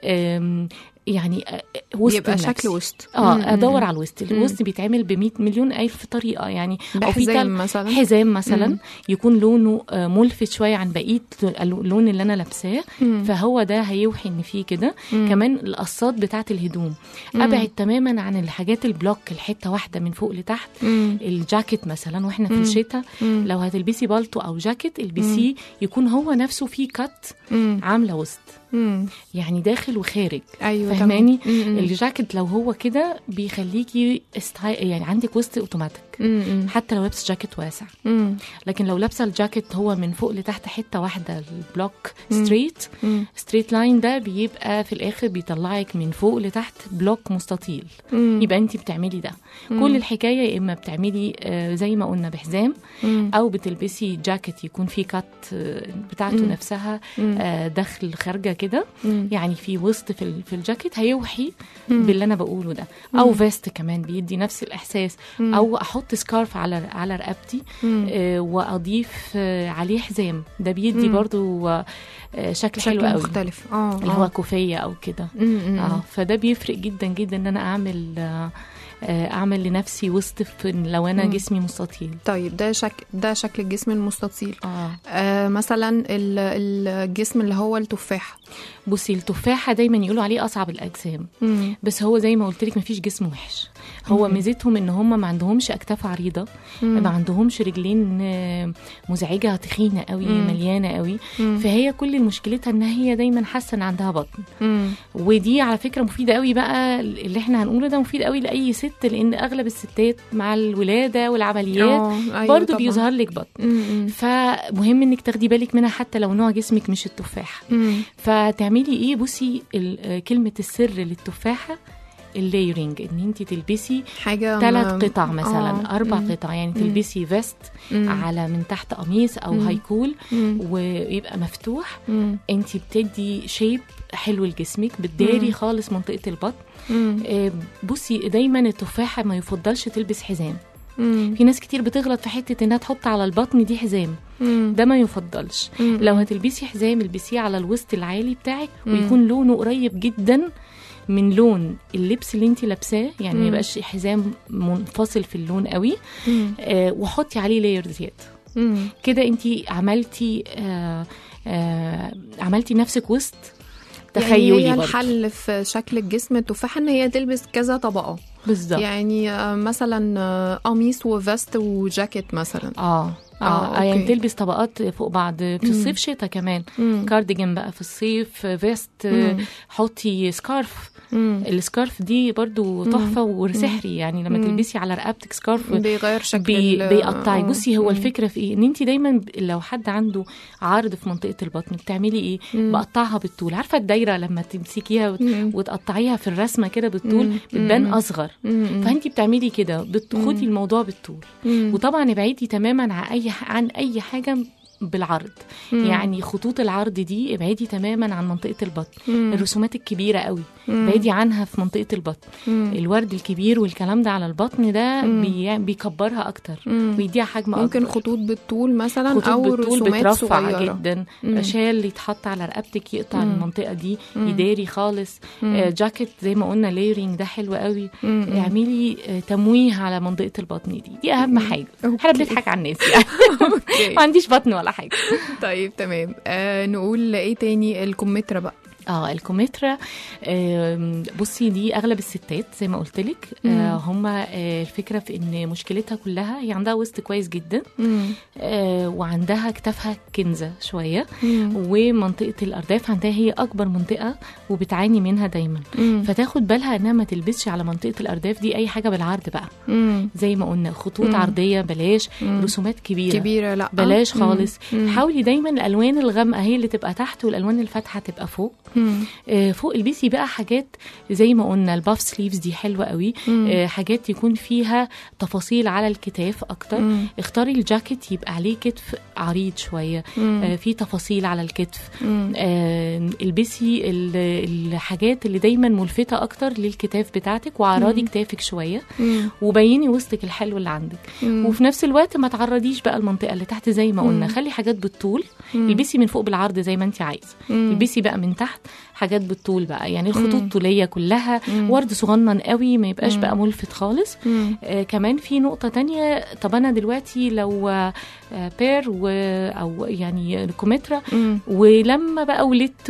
آم، يعني آه، وسط يبقى لنفسي. شكل وسط اه مم. ادور على الوسط مم. الوسط بيتعمل ب 100 مليون الف طريقه يعني أو في بحزام تل- مثلا حزام مثلا مم. يكون لونه آه، ملفت شويه عن بقيه اللون اللي انا لابساه مم. فهو ده هيوحي ان فيه كده مم. كمان القصات بتاعه الهدوم مم. ابعد تماما عن الحاجات البلوك الحته واحده من فوق لتحت مم. الجاكيت مثلا واحنا في مم. الشتاء مم. لو هتلبسي بالطو او جاكيت البسيه يكون هو نفسه فيه كات مم. عامله وسط مم. يعني داخل وخارج ايوه فهماني تمام. مم. الجاكيت لو هو كده بيخليكي استاي... يعني عندك وسط اوتوماتيك مم. حتى لو لابس جاكيت واسع مم. لكن لو لابسه الجاكيت هو من فوق لتحت حته واحده البلوك مم. ستريت مم. ستريت لاين ده بيبقى في الاخر بيطلعك من فوق لتحت بلوك مستطيل مم. يبقى انت بتعملي ده كل الحكايه يا اما بتعملي آه، زي ما قلنا بحزام مم. او بتلبسي جاكيت يكون فيه كات آه، بتاعته مم. نفسها مم. آه، داخل خارجه كده مم. يعني في وسط في ال- في الجاكيت هيوحي مم. باللي انا بقوله ده او فيست كمان بيدي نفس الاحساس مم. او احط سكارف على على رقبتي مم. آه، واضيف آه، عليه حزام ده بيدي مم. برضو آه، آه، شكل, حلو شكل قوي مختلف اه اللي هو كوفيه او كده مم. مم. اه فده بيفرق جدا جدا ان انا اعمل آه، آه، اعمل لنفسي وسط في لو انا مم. جسمي مستطيل طيب ده شك ده شكل الجسم المستطيل اه آه مثلا ال- الجسم اللي هو التفاح بصي التفاحه دايما يقولوا عليه اصعب الاجسام مم. بس هو زي ما قلت لك مفيش جسم وحش هو مم. ميزتهم ان هم ما عندهمش اكتاف عريضه مم. ما عندهمش رجلين آه، مزعجه تخينه قوي مم. مليانه قوي مم. فهي كل مشكلتها ان هي دايما حاسه ان عندها بطن مم. ودي على فكره مفيده قوي بقى اللي احنا هنقوله ده مفيد قوي لاي ست لان اغلب الستات مع الولاده والعمليات آه، أيوة برضو طبعاً. بيظهر لك بطن مم. فمهم انك تاخدي بالك منها حتى لو نوع جسمك مش التفاح مم. فتعملي ايه بصي ال- آه، كلمه السر للتفاحه اللايرنج ان انت تلبسي حاجه ثلاث ما- قطع مثلا آه. اربع مم. قطع يعني مم. تلبسي فيست مم. على من تحت قميص او مم. هايكول مم. ويبقى مفتوح مم. انت بتدي شيب حلو لجسمك بتداري مم. خالص منطقه البطن مم. آه، بصي دايما التفاحه ما يفضلش تلبس حزام مم. في ناس كتير بتغلط في حته انها تحط على البطن دي حزام مم. ده ما يفضلش مم. لو هتلبسي حزام البسيه على الوسط العالي بتاعك مم. ويكون لونه قريب جدا من لون اللبس اللي انت لابساه يعني ما مم. يبقاش حزام منفصل في اللون قوي مم. آه وحطي عليه لاير زياده مم. كده انت عملتي آه آه عملتي نفسك وسط تخيلي يعني هي برضه. الحل في شكل الجسم التفاحه ان هي تلبس كذا طبقه بالظبط يعني آه، مثلا آه، قميص وفست وجاكيت مثلا اه آه، اه, آه يعني أوكي. تلبس طبقات فوق بعض في الصيف شتاء كمان مم. كارديجان بقى في الصيف فيست مم. حطي سكارف مم. السكارف دي برضو تحفه وسحري يعني لما مم. تلبسي على رقبتك سكارف بيغير شكل بي ال- بيقطعي آه. بصي هو مم. الفكره في ايه ان انت دايما ب- لو حد عنده عرض في منطقه البطن بتعملي ايه مم. بقطعها بالطول عارفه الدايره لما تمسكيها وت- مم. وتقطعيها في الرسمه كده بالطول مم. بتبان مم. اصغر مم. فانت بتعملي كده بتخدي الموضوع بالطول مم. وطبعا ابعدي تماما عن اي ح- عن اي حاجه بالعرض مم. يعني خطوط العرض دي ابعدي تماما عن منطقه البطن مم. الرسومات الكبيره قوي مم. ابعدي عنها في منطقه البطن مم. الورد الكبير والكلام ده على البطن ده مم. بي... بيكبرها اكتر مم. ويديها حجم ممكن اكبر خطوط بالطول مثلا خطوط او بالطول رسومات بترفع صغيره جدا مم. شال يتحط على رقبتك يقطع مم. المنطقه دي مم. يداري خالص مم. آه جاكيت زي ما قلنا لايرنج ده حلو قوي مم. اعملي آه تمويه على منطقه البطن دي دي اهم حاجه أوكي. احنا بنضحك على الناس يعني أوكي. ما عنديش بطن ولا حاجه طيب تمام آه نقول ايه تاني الكمثرى بقى اه الكومترا آم، بصي دي اغلب الستات زي ما قلت لك آه هم آه الفكره في ان مشكلتها كلها هي عندها وسط كويس جدا مم. آه وعندها كتافها كنزه شويه مم. ومنطقه الارداف عندها هي اكبر منطقه وبتعاني منها دايما مم. فتاخد بالها انها ما تلبسش على منطقه الارداف دي اي حاجه بالعرض بقى مم. زي ما قلنا خطوط مم. عرضيه بلاش مم. رسومات كبيره كبيره لا بلاش مم. خالص مم. حاولي دايما الالوان الغامقه هي اللي تبقى تحت والالوان الفاتحه تبقى فوق مم. آه، فوق البسي بقى حاجات زي ما قلنا الباف سليفز دي حلوه قوي مم. آه، حاجات يكون فيها تفاصيل على الكتاف اكتر مم. اختاري الجاكيت يبقى عليه كتف عريض شويه مم. آه، في تفاصيل على الكتف مم. آه، البسي ال- الحاجات اللي دايما ملفته اكتر للكتاف بتاعتك وعراضي كتافك شويه مم. وبيني وسطك الحلو اللي عندك مم. وفي نفس الوقت ما تعرضيش بقى المنطقه اللي تحت زي ما قلنا خلي حاجات بالطول مم. البسي من فوق بالعرض زي ما انت عايزه مم. البسي بقى من تحت حاجات بالطول بقى يعني الخطوط مم. طوليه كلها مم. ورد صغنن قوي ما يبقاش مم. بقى ملفت خالص مم. آه كمان في نقطه تانية طب انا دلوقتي لو آه بير و او يعني كومترا مم. ولما بقى ولدت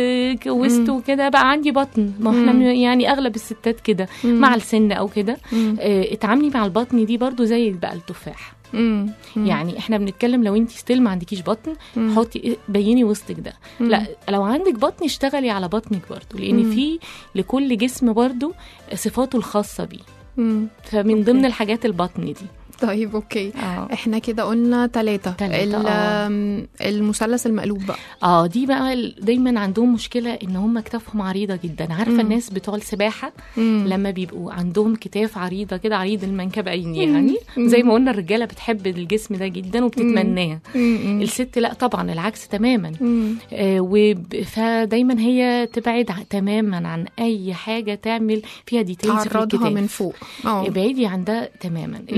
وجوزت مم. وكده بقى عندي بطن ما احنا مم. يعني اغلب الستات كده مم. مع السن او كده مم. آه، اتعاملي مع البطن دي برضو زي بقى التفاح مم. مم. يعني احنا بنتكلم لو انت ستيل ما عندكيش بطن مم. حطي بيني وسطك ده مم. لا لو عندك بطن اشتغلي على بطنك برضو لان مم. في لكل جسم برضو صفاته الخاصه بيه مم. فمن أوكي. ضمن الحاجات البطن دي طيب اوكي اه احنا كده قلنا ثلاثة تلاتة، آه. المثلث المقلوب بقى اه دي بقى ال- دايما عندهم مشكله ان هم كتافهم عريضه جدا عارفه مم. الناس بتوع السباحه مم. لما بيبقوا عندهم كتاف عريضه كده عريض المنكبين يعني مم. زي ما قلنا الرجاله بتحب الجسم ده جدا وبتتمناه مم. الست لا طبعا العكس تماما مم. آه وب... فدايما هي تبعد ع- تماما عن اي حاجه تعمل فيها ديتيلز في تعرضها الكتاب من فوق اه ابعدي عن ده تماما البسي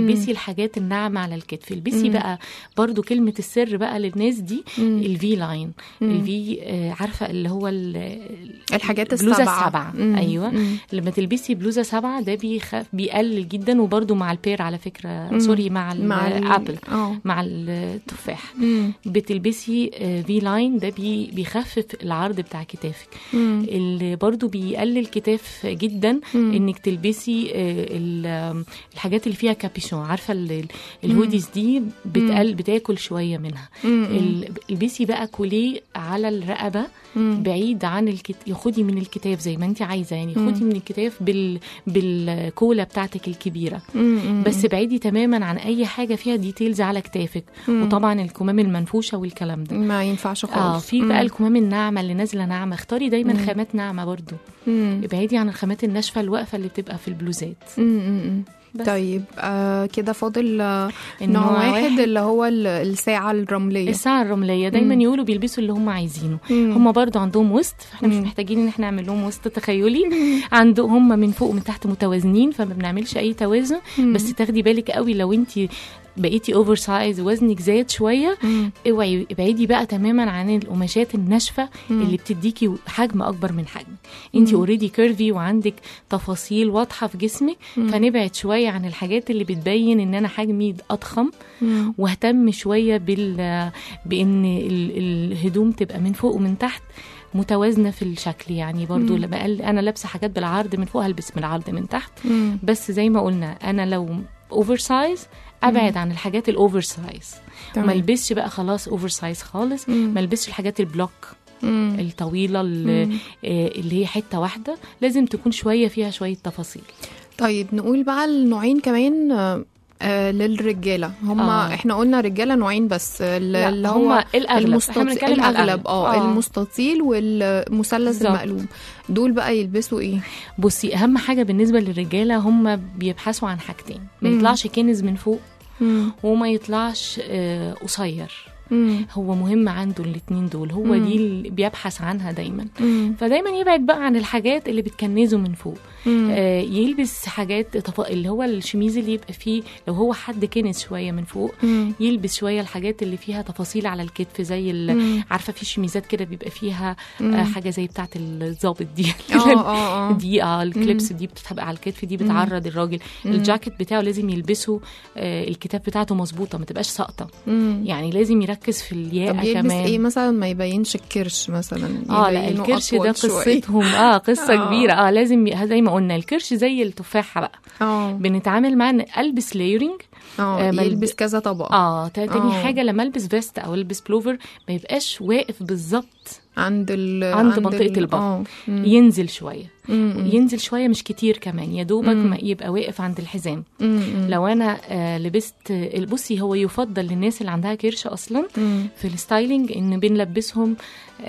الحاجات الناعمه على الكتف البسي مم. بقى برضو كلمه السر بقى للناس دي مم. الفي لاين مم. الفي آه، عارفه اللي هو ال- الحاجات البلوزة السبعة السبعة مم. أيوة مم. لما تلبسي بلوزه سبعه ده بيخف بيقلل جدا وبرضو مع البير على فكره مم. سوري مع مع ال- الابل اه مع التفاح مم. بتلبسي في لاين ده بي بيخفف العرض بتاع كتافك مم. اللي برضو بيقلل كتاف جدا مم. انك تلبسي آه، ال- آم، الحاجات اللي فيها كابيشون عارفه ال- ال- الهوديز دي بتقل بتاكل شويه منها مم. ال- البسي بقى كوليه على الرقبه مم. بعيد عن الكت... خدي من الكتاف زي ما انت عايزه يعني مم. خدي من الكتاف بال... بالكوله بتاعتك الكبيره مم. بس بعيدي تماما عن اي حاجه فيها ديتيلز على كتافك مم. وطبعا الكمام المنفوشه والكلام ده ما ينفعش خالص اه في مم. بقى الكمام الناعمه اللي نازله ناعمه اختاري دايما مم. خامات ناعمه برضو مم. ابعدي عن الخامات الناشفه الواقفه اللي بتبقى في البلوزات مم. مم. بس. طيب آه كده فاضل آه النوع نوع واحد, واحد. اللي هو ال- الساعة الرملية الساعه الرمليه دايما مم. يقولوا بيلبسوا اللي هم عايزينه مم. هم برضو عندهم وسط فاحنا مش مم. محتاجين ان احنا نعمل لهم وسط تخيلي عندهم هم من فوق ومن تحت متوازنين فما بنعملش اي توازن مم. بس تاخدي بالك قوي لو انت بقيتي اوفر سايز وزنك زاد شويه مم. اوعي ابعدي بقى تماما عن القماشات الناشفه مم. اللي بتديكي حجم اكبر من حجم انت مم. اوريدي كيرفي وعندك تفاصيل واضحه في جسمك مم. فنبعد شويه عن الحاجات اللي بتبين ان انا حجمي اضخم مم. واهتم شويه بال بان ال- الهدوم تبقى من فوق ومن تحت متوازنه في الشكل يعني برضو مم. لما قال انا لابسه حاجات بالعرض من فوق هلبس من العرض من تحت مم. بس زي ما قلنا انا لو اوفر سايز ابعد عن الحاجات الاوفر سايز تمام. ما البسش بقى خلاص اوفر سايز خالص مم. ما البسش الحاجات البلوك مم. الطويله اللي, مم. آه، اللي هي حته واحده لازم تكون شويه فيها شويه تفاصيل طيب نقول بقى النوعين كمان آه، آه للرجاله هم آه. احنا قلنا رجاله نوعين بس ال- لا، اللي هما هو الأغلب. المستطيل إحنا بنتكلم على الاغلب الأغلب. اه آه. المستطيل والمثلث بالظبط. المقلوب دول بقى يلبسوا ايه بصي اهم حاجه بالنسبه للرجاله هم بيبحثوا عن حاجتين ما مم. يطلعش كنز من فوق مم. وما يطلعش آه، قصير مم. هو مهم عنده الاتنين دول هو مم. دي اللي بيبحث عنها دايما مم. فدايما يبعد بقى عن الحاجات اللي بتكنزه من فوق مم. آه يلبس حاجات تف... اللي هو الشميز اللي يبقى فيه لو هو حد كنس شويه من فوق مم. يلبس شويه الحاجات اللي فيها تفاصيل على الكتف زي ال... مم. عارفه في شميزات كده بيبقى فيها مم. آه حاجه زي بتاعه الظابط دي اه اه اه دي اه الكليبس دي بتبقى على الكتف دي بتعرض الراجل مم. الجاكيت بتاعه لازم يلبسه آه الكتاب بتاعته مظبوطه ما تبقاش ساقطه مم. يعني لازم يركز في الياقه طب يلبس كمان ايه مثلا ما يبينش الكرش مثلا اه لا يبينه الكرش ده أطول شوية. قصتهم اه قصه آه. كبيره اه لازم ي- زي ما قلنا الكرش زي التفاحه بقى اه بنتعامل مع ان البس لايرنج اه آه، ما يلبس الب- كذا طبقه اه تا- تاني آه. حاجه لما البس فيست او البس بلوفر ما يبقاش واقف بالظبط عند ال عند منطقة ال- البطن. اه مم. ينزل شويه مم. ينزل شويه مش كتير كمان يا دوبك مم. ما يبقى واقف عند الحزام مم. لو انا آه لبست آه، بصي هو يفضل للناس اللي عندها كرش اصلا مم. في الستايلينج ان بنلبسهم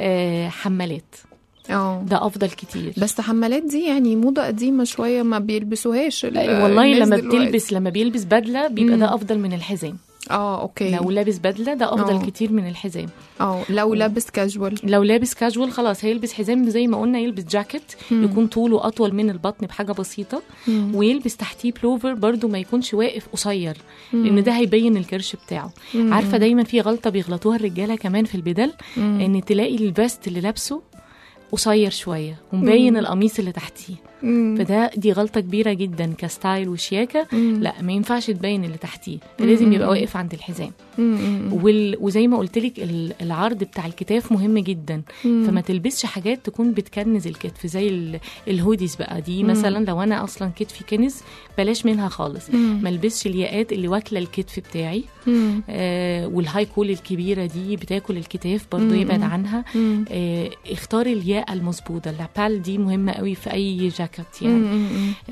آه حمالات اه ده افضل كتير بس حمالات دي يعني موضة قديمة شوية ما بيلبسوهاش ال- والله الناس لما دلوقتي. بتلبس لما بيلبس بدله بيبقى مم. ده افضل من الحزام اه اوكي لو لابس بدله ده افضل آه. كتير من الحزام اه لو لابس كاجوال لو لابس كاجوال خلاص هيلبس حزام زي ما قلنا يلبس جاكيت مم. يكون طوله اطول من البطن بحاجه بسيطه مم. ويلبس تحتيه بلوفر برضو ما يكونش واقف قصير مم. لان ده هيبين الكرش بتاعه مم. عارفه دايما في غلطه بيغلطوها الرجاله كمان في البدل مم. ان تلاقي الفيست اللي لابسه قصير شويه ومبين مم. القميص اللي تحتيه مم. فده دي غلطه كبيره جدا كستايل وشياكه مم. لا ما ينفعش تبين اللي تحتيه لازم يبقى واقف عند الحزام مم. مم. وال... وزي ما قلت لك العرض بتاع الكتاف مهم جدا مم. فما تلبسش حاجات تكون بتكنز الكتف زي ال... الهوديز بقى دي مم. مثلا لو انا اصلا كتفي كنز بلاش منها خالص مم. ما البسش الياقات اللي واكله الكتف بتاعي مم. آه والهاي كول الكبيره دي بتاكل الكتاف برضو مم. يبعد عنها مم. آه اختاري الياقه المظبوطه اللابال دي مهمه قوي في اي جاكيت يعني مم.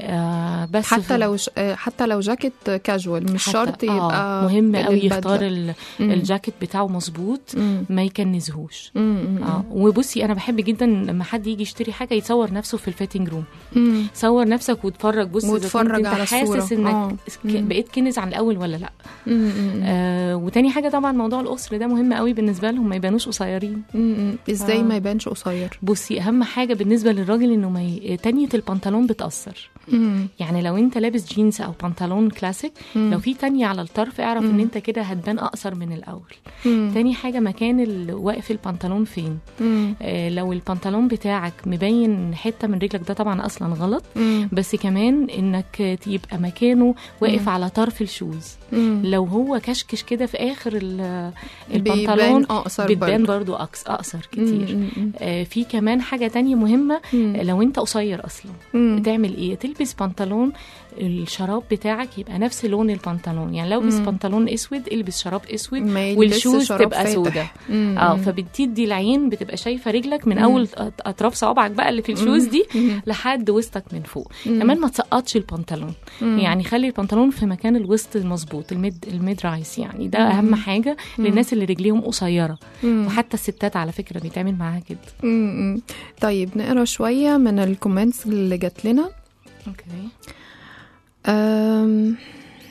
آه بس حتى في- لو ش... آه، حتى لو جاكيت كاجوال مش حتى- شرط آه، يبقى مهم قوي البدلة. يختار ال... مم. الجاكيت بتاعه مظبوط مم. ما يكنزهوش مم. اه وبصي انا بحب جدا لما حد يجي يشتري حاجه يصور نفسه في الفيتنج روم مم. صور نفسك واتفرج بص إذا كنت واتفرج انت على حاسس الصورة. انك آه. ك- مم. بقيت كنز عن الاول ولا لا مم. مم. آه وتاني حاجه طبعا موضوع القصر ده مهم قوي بالنسبه لهم ما يبانوش قصيرين مم. ازاي آه. ما يبانش قصير بصي اهم حاجه بالنسبه للراجل انه ما ي... تانية البنطلون بتاثر مم. يعني لو انت لابس جينز او بنطلون كلاسيك مم. لو في تانية على الطرف اعرف مم. ان انت كده هتبان اقصر من الاول مم. تاني حاجه مكان ال- واقف البنطلون فين مم. آه لو البنطلون بتاعك مبين حته من رجلك ده طبعا اصلا غلط مم. بس كمان انك يبقى مكانه واقف مم. على طرف الشوز مم. لو هو كشكش كده في اخر ال- بيبان البنطلون اقصر بتبان برضه. برضو أقص- اقصر كتير مم. مم. آه في كمان حاجه تانية مهمه مم. لو انت قصير اصلا مم. بتعمل ايه تلبس بنطلون الشراب بتاعك يبقى نفس لون البنطلون يعني لو لبس مم. بنطلون اسود البس شراب اسود ما يلبسش والشوز شراب تبقى فاتح. سودة مم. اه فبتدي العين بتبقى شايفه رجلك من مم. اول أط- اطراف صوابعك بقى اللي في الشوز دي مم. لحد وسطك من فوق مم. كمان ما تسقطش البنطلون مم. يعني خلي البنطلون في مكان الوسط المظبوط الميد الميد رايس يعني ده مم. اهم حاجه للناس اللي رجليهم قصيره مم. وحتى الستات على فكره بيتعمل معاها كده مم. طيب نقرا شويه من الكومنتس اللي جات لنا اوكي أم...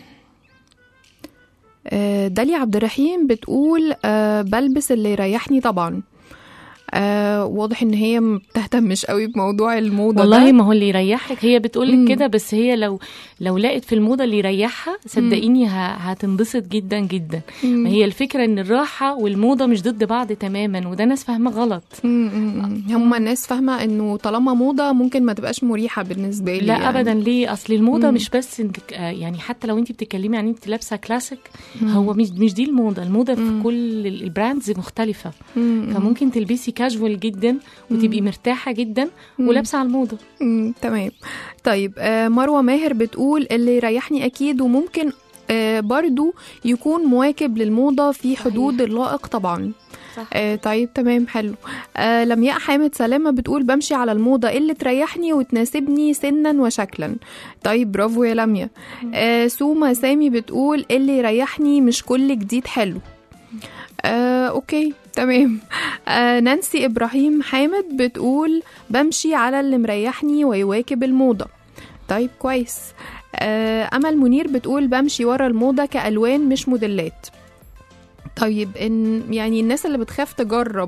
آه، داليا عبد الرحيم بتقول أه بلبس اللي يريحني طبعا أه واضح ان هي ما بتهتمش قوي بموضوع الموضه والله ده. ما هو اللي يريحك هي بتقول مم. لك كده بس هي لو لو لقت في الموضه اللي يريحها صدقيني ه- هتنبسط جدا جدا مم. ما هي الفكره ان الراحه والموضه مش ضد بعض تماما وده ناس فاهمه غلط مم، مم، مم. هم الناس فاهمه انه طالما موضه ممكن ما تبقاش مريحه بالنسبه لي لا يعني. ابدا ليه اصل الموضه مم. مش بس انك آه، يعني حتى لو انت بتتكلمي عن انت لابسه كلاسيك هو مش مش دي الموضه الموضه في كل ال- البراندز مختلفه مم، مم. فممكن تلبسي كاجوال جدا وتبقي مرتاحه جدا ولابسه على الموضه مم، تمام طيب آه، مروة ماهر بتقول اللي يريحني أكيد وممكن آه، برضو يكون مواكب للموضة في حدود اللائق طبعا صح. آه طيب تمام حلو آه لمياء حامد سلامة بتقول بمشي على الموضة اللي تريحني وتناسبني سنا وشكلا طيب برافو يا لمياء آه سوما سامي بتقول اللي يريحني مش كل جديد حلو آه أوكي تمام آه نانسي إبراهيم حامد بتقول بمشي على اللي مريحني ويواكب الموضة طيب كويس آه أمل منير بتقول بمشي ورا الموضة كألوان مش موديلات طيب ان يعني الناس اللي بتخاف تجرب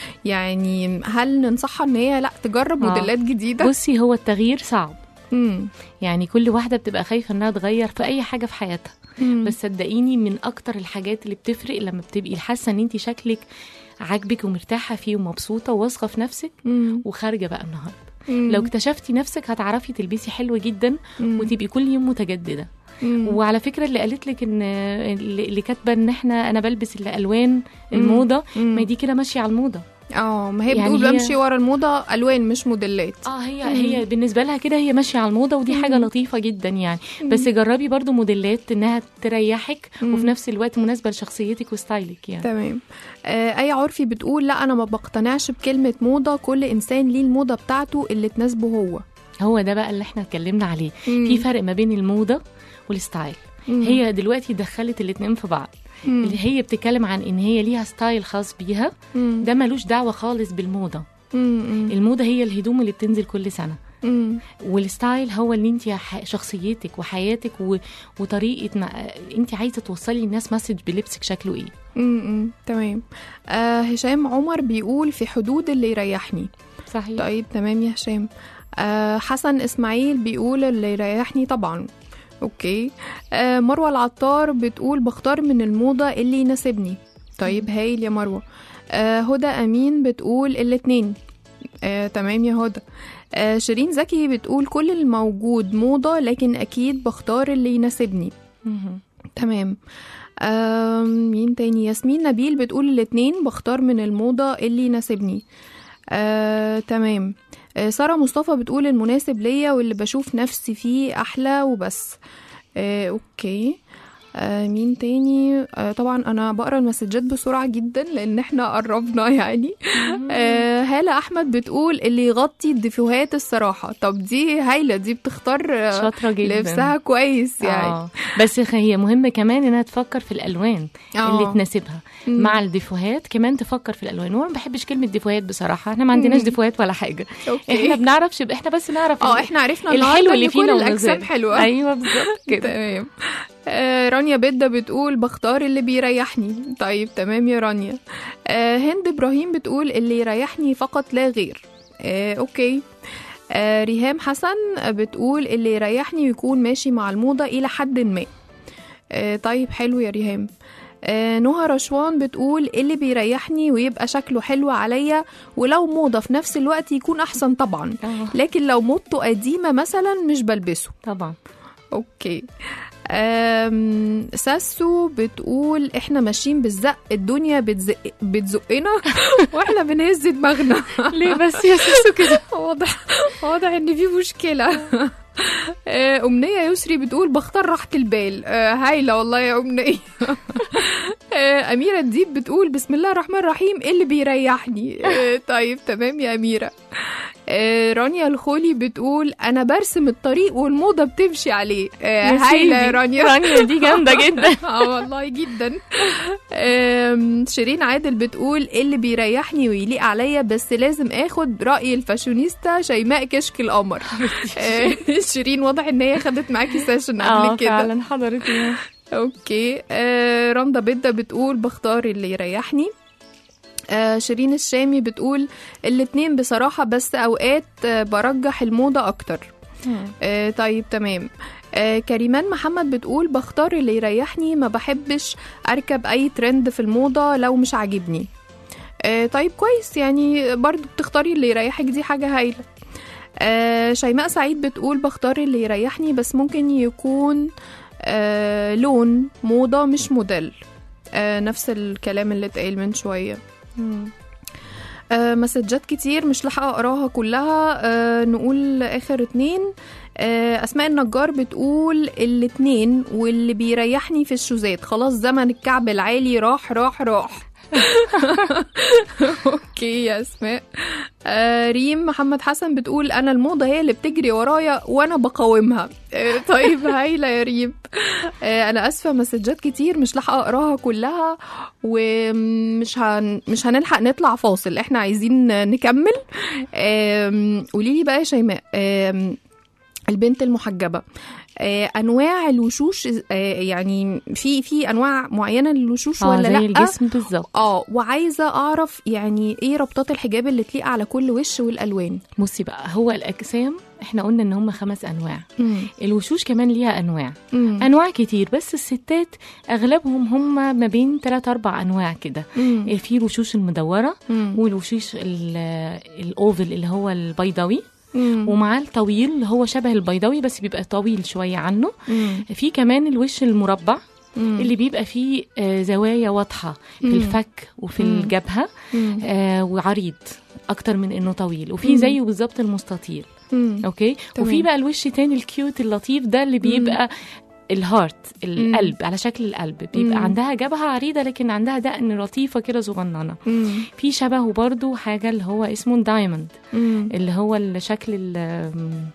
يعني هل ننصحها ان هي لا تجرب آه. موديلات جديده بصي هو التغيير صعب مم. يعني كل واحده بتبقى خايفه انها تغير في اي حاجه في حياتها مم. بس صدقيني من اكتر الحاجات اللي بتفرق لما بتبقي حاسه ان انت شكلك عاجبك ومرتاحه فيه ومبسوطه وواثقه في نفسك مم. وخارجه بقى النهارده مم. لو اكتشفتي نفسك هتعرفي تلبسي حلو جدا مم. وتبقي كل يوم متجدده مم. وعلى فكره اللي قالت لك ان اللي اللي كاتبه ان احنا انا بلبس الالوان الموضه مم. ما دي كده ماشيه على الموضه اه ما هي يعني بتقول هي- بمشي ورا الموضه الوان مش موديلات اه هي هي بالنسبه لها كده هي ماشيه على الموضه ودي حاجه لطيفه جدا يعني بس جربي برضو موديلات انها تريحك وفي نفس الوقت مناسبه لشخصيتك وستايلك يعني تمام آه اي عرفي بتقول لا انا ما بقتنعش بكلمه موضه كل انسان ليه الموضه بتاعته اللي تناسبه هو هو ده بقى اللي احنا اتكلمنا عليه مم. في فرق ما بين الموضه والستايل مم. هي دلوقتي دخلت الاتنين في بعض مم. اللي هي بتتكلم عن ان هي ليها ستايل خاص بيها مم. ده ملوش دعوه خالص بالموضه مم. الموضه هي الهدوم اللي بتنزل كل سنه مم. والستايل هو اللي انت ح- شخصيتك وحياتك و... وطريقه ما انت عايزه توصلي للناس مسج بلبسك شكله ايه مم. تمام آه هشام عمر بيقول في حدود اللي يريحني صحيح طيب تمام يا هشام آه حسن اسماعيل بيقول اللي يريحني طبعا اوكي آه مروه العطار بتقول بختار من الموضه اللي يناسبني طيب هايل يا مروه آه هدى امين بتقول الاتنين آه تمام يا هدى آه شيرين زكي بتقول كل الموجود موضه لكن اكيد بختار اللي يناسبني مهم. تمام آم، مين تاني ياسمين نبيل بتقول الاتنين بختار من الموضة اللي يناسبني آه، تمام آه، سارة مصطفى بتقول المناسب ليا واللي بشوف نفسي فيه أحلى وبس آه، أوكي آه، مين تاني آه، طبعا أنا بقرا المسجات بسرعة جدا لأن احنا قربنا يعني آه، هالة أحمد بتقول اللي يغطي الديفوهات الصراحة طب دي هايلة دي بتختار آه، شاطره جدا لبسها كويس يعني آه. بس خ- هي مهم كمان انها تفكر في الالوان آه. اللي تناسبها مم. مع الديفوهات كمان تفكر في الالوان وانا ما بحبش كلمه ديفوهات بصراحه احنا ما عندناش مم. ديفوهات ولا حاجه أوكي. احنا بنعرفش احنا بس نعرف اه ال- احنا عرفنا الحلو النهارده اللي ان كل فينا الاجسام ونزال. حلوه ايوه بالظبط كده تمام آه رانيا بدة بتقول بختار اللي بيريحني طيب تمام يا رانيا آه هند ابراهيم بتقول اللي يريحني فقط لا غير آه اوكي آه ريهام حسن بتقول اللي يريحني ويكون ماشي مع الموضة إلى حد ما آه طيب حلو يا ريهام آه نهى رشوان بتقول اللي بيريحني ويبقى شكله حلو عليا ولو موضة في نفس الوقت يكون أحسن طبعا آه، لكن لو موضته قديمة مثلا مش بلبسه طبعا اوكي أم ساسو بتقول احنا ماشيين بالزق الدنيا بتزق بتزقنا واحنا بنهز دماغنا ليه بس يا سوسو كده واضح واضح ان في مشكله آه، أمنية يسري بتقول بختار راحة البال آه، هايلة والله يا أمنية آه، أميرة الديب بتقول بسم الله الرحمن الرحيم إيه اللي بيريحني آه، طيب تمام يا أميرة آه، رانيا الخولي بتقول أنا برسم الطريق والموضة بتمشي عليه آه، يا هايلة يا سيدي. رانيا رانيا دي جامده جدا اه والله جدا أم، شيرين عادل بتقول إيه اللي بيريحني ويليق عليا بس لازم اخد راي الفاشونيستا شيماء كشك القمر آه، شيرين واضح ان هي خدت معاكي سيشن اه قبل كده فعلا حضرت إيه. اوكي آه رندا بيدا بتقول بختار اللي يريحني آه شيرين الشامي بتقول الاتنين بصراحة بس أوقات آه برجح الموضة أكتر آه طيب تمام آه كريمان محمد بتقول بختار اللي يريحني ما بحبش أركب أي ترند في الموضة لو مش عاجبني آه طيب كويس يعني برضو بتختاري اللي يريحك دي حاجة هايلة آه شيماء سعيد بتقول بختار اللي يريحني بس ممكن يكون آه لون موضة مش موديل آه نفس الكلام اللي اتقال من شوية آه مسجات كتير مش لاحقة أقراها كلها آه نقول آخر اتنين آه أسماء النجار بتقول الاتنين واللي بيريحني في الشوزات خلاص زمن الكعب العالي راح راح راح اوكي يا اسماء آه ريم محمد حسن بتقول انا الموضه هي اللي بتجري ورايا وانا بقاومها آه طيب هايله يا ريم آه انا اسفه مسجات كتير مش لاحقه اقراها كلها ومش هن مش هنلحق نطلع فاصل احنا عايزين نكمل قولي لي بقى يا شيماء آم، البنت المحجبه آه، انواع الوشوش آه، يعني في في انواع معينه للوشوش اه ولا زي لا الجسم بالظبط اه وعايزه اعرف يعني ايه ربطات الحجاب اللي تليق على كل وش والالوان بصي بقى هو الاجسام احنا قلنا ان هم خمس انواع مم. الوشوش كمان ليها انواع مم. انواع كتير بس الستات اغلبهم هم ما بين 3 4 انواع كده مم. في الوشوش المدوره مم. والوشوش ال- الاوفل اللي هو البيضاوي مم. ومعاه الطويل اللي هو شبه البيضاوي بس بيبقى طويل شويه عنه مم. في كمان الوش المربع مم. اللي بيبقى فيه آه، زوايا واضحه في مم. الفك وفي مم. الجبهه مم. آه وعريض اكتر من انه طويل مم. وفي زيه بالظبط المستطيل مم. اوكي تمام. وفي بقى الوش تاني الكيوت اللطيف ده اللي بيبقى الهارت القلب على شكل القلب بيبقى مم. عندها جبهه عريضه لكن عندها دقن لطيفه كده صغننه مم. في شبهه برضو حاجه اللي هو اسمه الدايموند مم. اللي هو الشكل ال-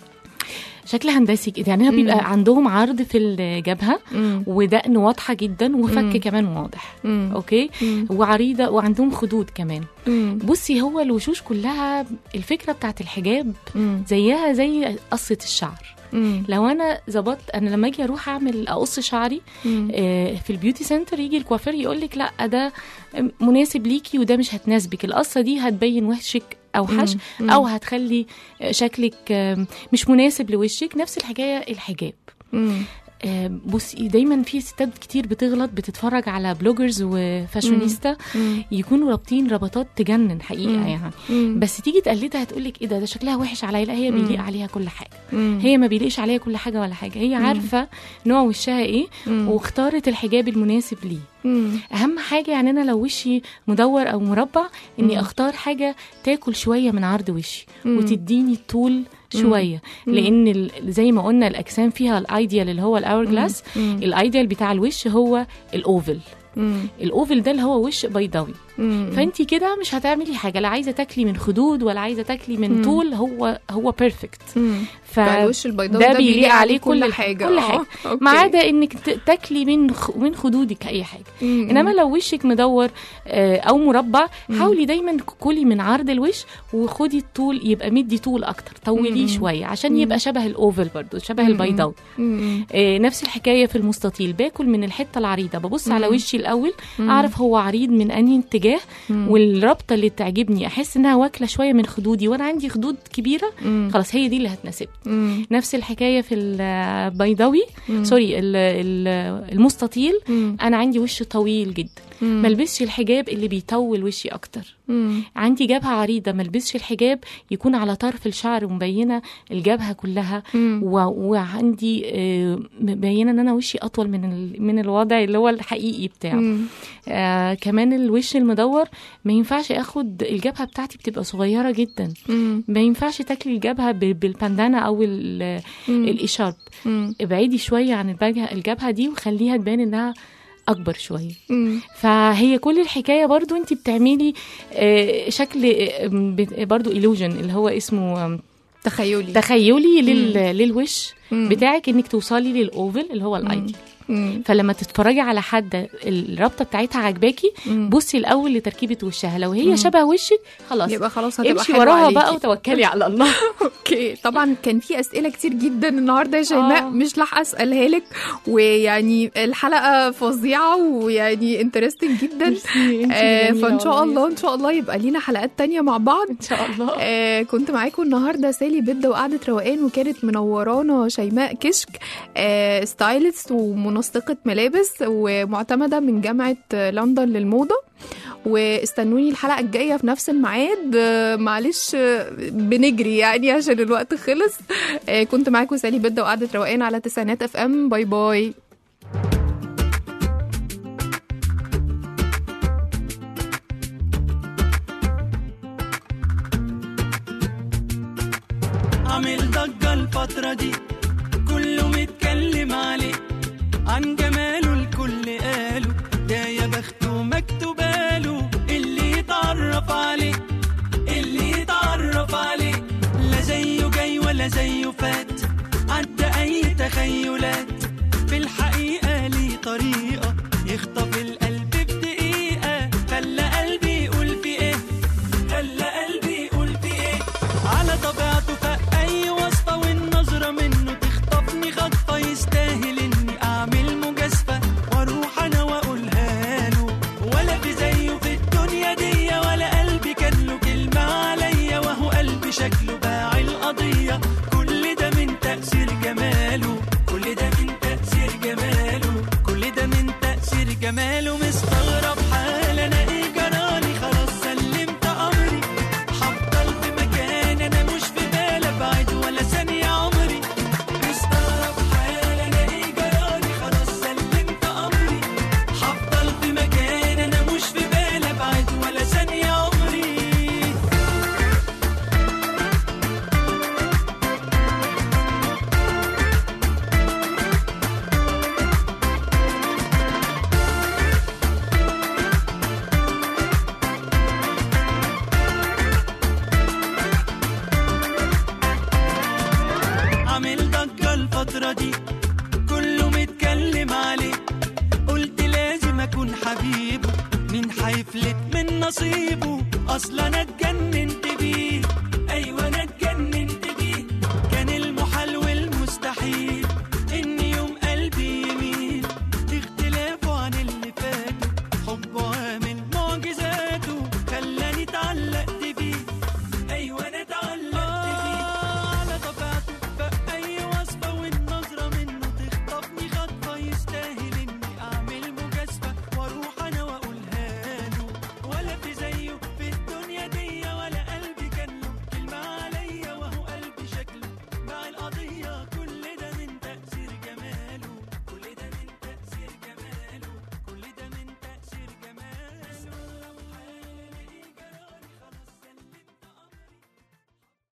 شكل هندسي كده يعني هو مم. بيبقى عندهم عرض في الجبهه مم. ودقن واضحه جدا وفك مم. كمان واضح مم. اوكي مم. وعريضه وعندهم خدود كمان مم. بصي هو الوشوش كلها الفكره بتاعت الحجاب مم. زيها زي قصه الشعر مم. لو انا ظبطت انا لما اجي اروح اعمل اقص شعري مم. آه، في البيوتي سنتر يجي الكوافير يقول لك لا ده مناسب ليكي وده مش هتناسبك القصه دي هتبين وشك اوحش مم. او هتخلي شكلك آم، مش مناسب لوشك نفس الحكايه الحجاب مم. آه، بصي دايما في ستات كتير بتغلط بتتفرج على بلوجرز وفاشونيستا مم. يكونوا رابطين ربطات تجنن حقيقه مم. يعني مم. بس تيجي تقلدها تقولك ايه ده ده شكلها وحش عليا لا هي مم. بيليق عليها كل حاجه مم. هي ما بيليقش عليها كل حاجه ولا حاجه هي عارفه نوع وشها ايه مم. واختارت الحجاب المناسب ليه مم. اهم حاجه يعني انا لو وشي مدور او مربع اني مم. اختار حاجه تاكل شويه من عرض وشي مم. وتديني طول شويه مم. لان ال- زي ما قلنا الاجسام فيها الايديال اللي هو الاور جلاس مم. الايديال بتاع الوش هو الاوفل مم. الاوفل ده اللي هو وش بيضاوي مم. فانت كده مش هتعملي حاجه لا عايزه تاكلي من خدود ولا عايزه تاكلي من مم. طول هو هو بيرفكت مم. ف بتاع الوش البيضاوي ده بيليق عليه كل كل حاجه حاجه كل آه. حاجه أوكي. ما عدا انك ت- تاكلي من خ... من خدودك اي حاجه مم. انما لو وشك مدور آه، او مربع مم. حاولي دايما كلي من عرض الوش وخدي الطول يبقى مدي طول اكتر طوليه مم. شويه عشان مم. يبقى شبه الاوفل برضو شبه مم. البيضاوي مم. آه، نفس الحكايه في المستطيل باكل من الحته العريضه ببص على مم. وشي الاول اعرف هو عريض من انهي اتجاه والرابطه اللي تعجبني احس انها واكله شويه من خدودي وانا عندي خدود كبيره خلاص هي دي اللي هتناسبني مم. نفس الحكايه في البيضاوي سوري ال- ال- المستطيل مم. انا عندي وش طويل جدا مم. ملبسش الحجاب اللي بيطول وشي اكتر مم. عندي جبهه عريضه ملبسش الحجاب يكون على طرف الشعر ومبينه الجبهه كلها مم. و... وعندي آه، مبينه ان انا وشي اطول من ال... من الوضع اللي هو الحقيقي بتاعه مم. آه كمان الوش المدور ما ينفعش اخد الجبهه بتاعتي بتبقى صغيره جدا مم. ما ينفعش تاكلي الجبهه ب- بالباندانا او ال- مم. الاشارب مم. ابعدي شويه عن البجهه الجبهه دي وخليها تبان انها اكبر شويه مم. فهي كل الحكايه برضو انت بتعملي آه، شكل آه، بت- برضو illusion اللي هو اسمه آم، تخيلي تخيلي لل... للوش مم. بتاعك انك توصلي للاوفل اللي هو الايدي مم. فلما تتفرجي على حد الرابطه بتاعتها عجباكي مم. بصي الاول لتركيبه وشها لو هي شبه وشك خلاص يبقى خلاص هتبقى امشي حلوة وراها عليكي. بقى وتوكلي على الله اوكي طبعا كان في اسئله كتير جدا النهارده يا شيماء آه. مش لاحقه اسالها لك ويعني الحلقه فظيعه ويعني انترستنج جدا آه فان شاء الله ان شاء الله يبقى لينا حلقات تانية مع بعض ان شاء الله آه كنت معاكم النهارده سالي بده وقعده روقان وكانت منورانا شيماء كشك آه ستايلست ومنسقه ملابس ومعتمده من جامعه آه، لندن للموضه واستنوني الحلقه الجايه في نفس الميعاد آه، معلش آه، بنجري يعني عشان الوقت خلص آه، كنت معاكم سالي بده وقعده روقان على تسعينات اف ام باي باي عامل ضجة الفترة دي كله متكلم عليه عن جماله الكل قاله ده يا بخته مكتوباله اللي يتعرف عليه اللي يتعرف عليه لا زيه جاي ولا زيه فات عدى أي تخيلات في الحقيقة ليه طريقة يخطف القلب بدقيقة خلى قلبي يقول في ايه خلى قلبي يقول في ايه على طبيعته فوق اي وصفه والنظره منه تخطفني خطفه يستاهل اني اعمل مجازفه واروح انا واقولها له ولا في زيه في الدنيا دي ولا قلبي كان له كلمه عليا وهو قلبي شكله باع القضيه كل ده من تاثير جماله كل ده من تاثير جماله كل ده من تاثير جماله مستغرب حال انا ايه جرالي خلاص سلمت امري هفضل في مكان انا مش في بالي ابعد ولا ثانيه عمري مستغرب حال انا ايه جرالي خلاص سلمت امري هفضل في مكان انا مش في بالي ابعد ولا ثانيه عمري عامل ضجة الفترة دي كله متكلم عليه قلت لازم اكون حبيبه مين هيفلت من نصيبه اصلا انا اتجننت بيه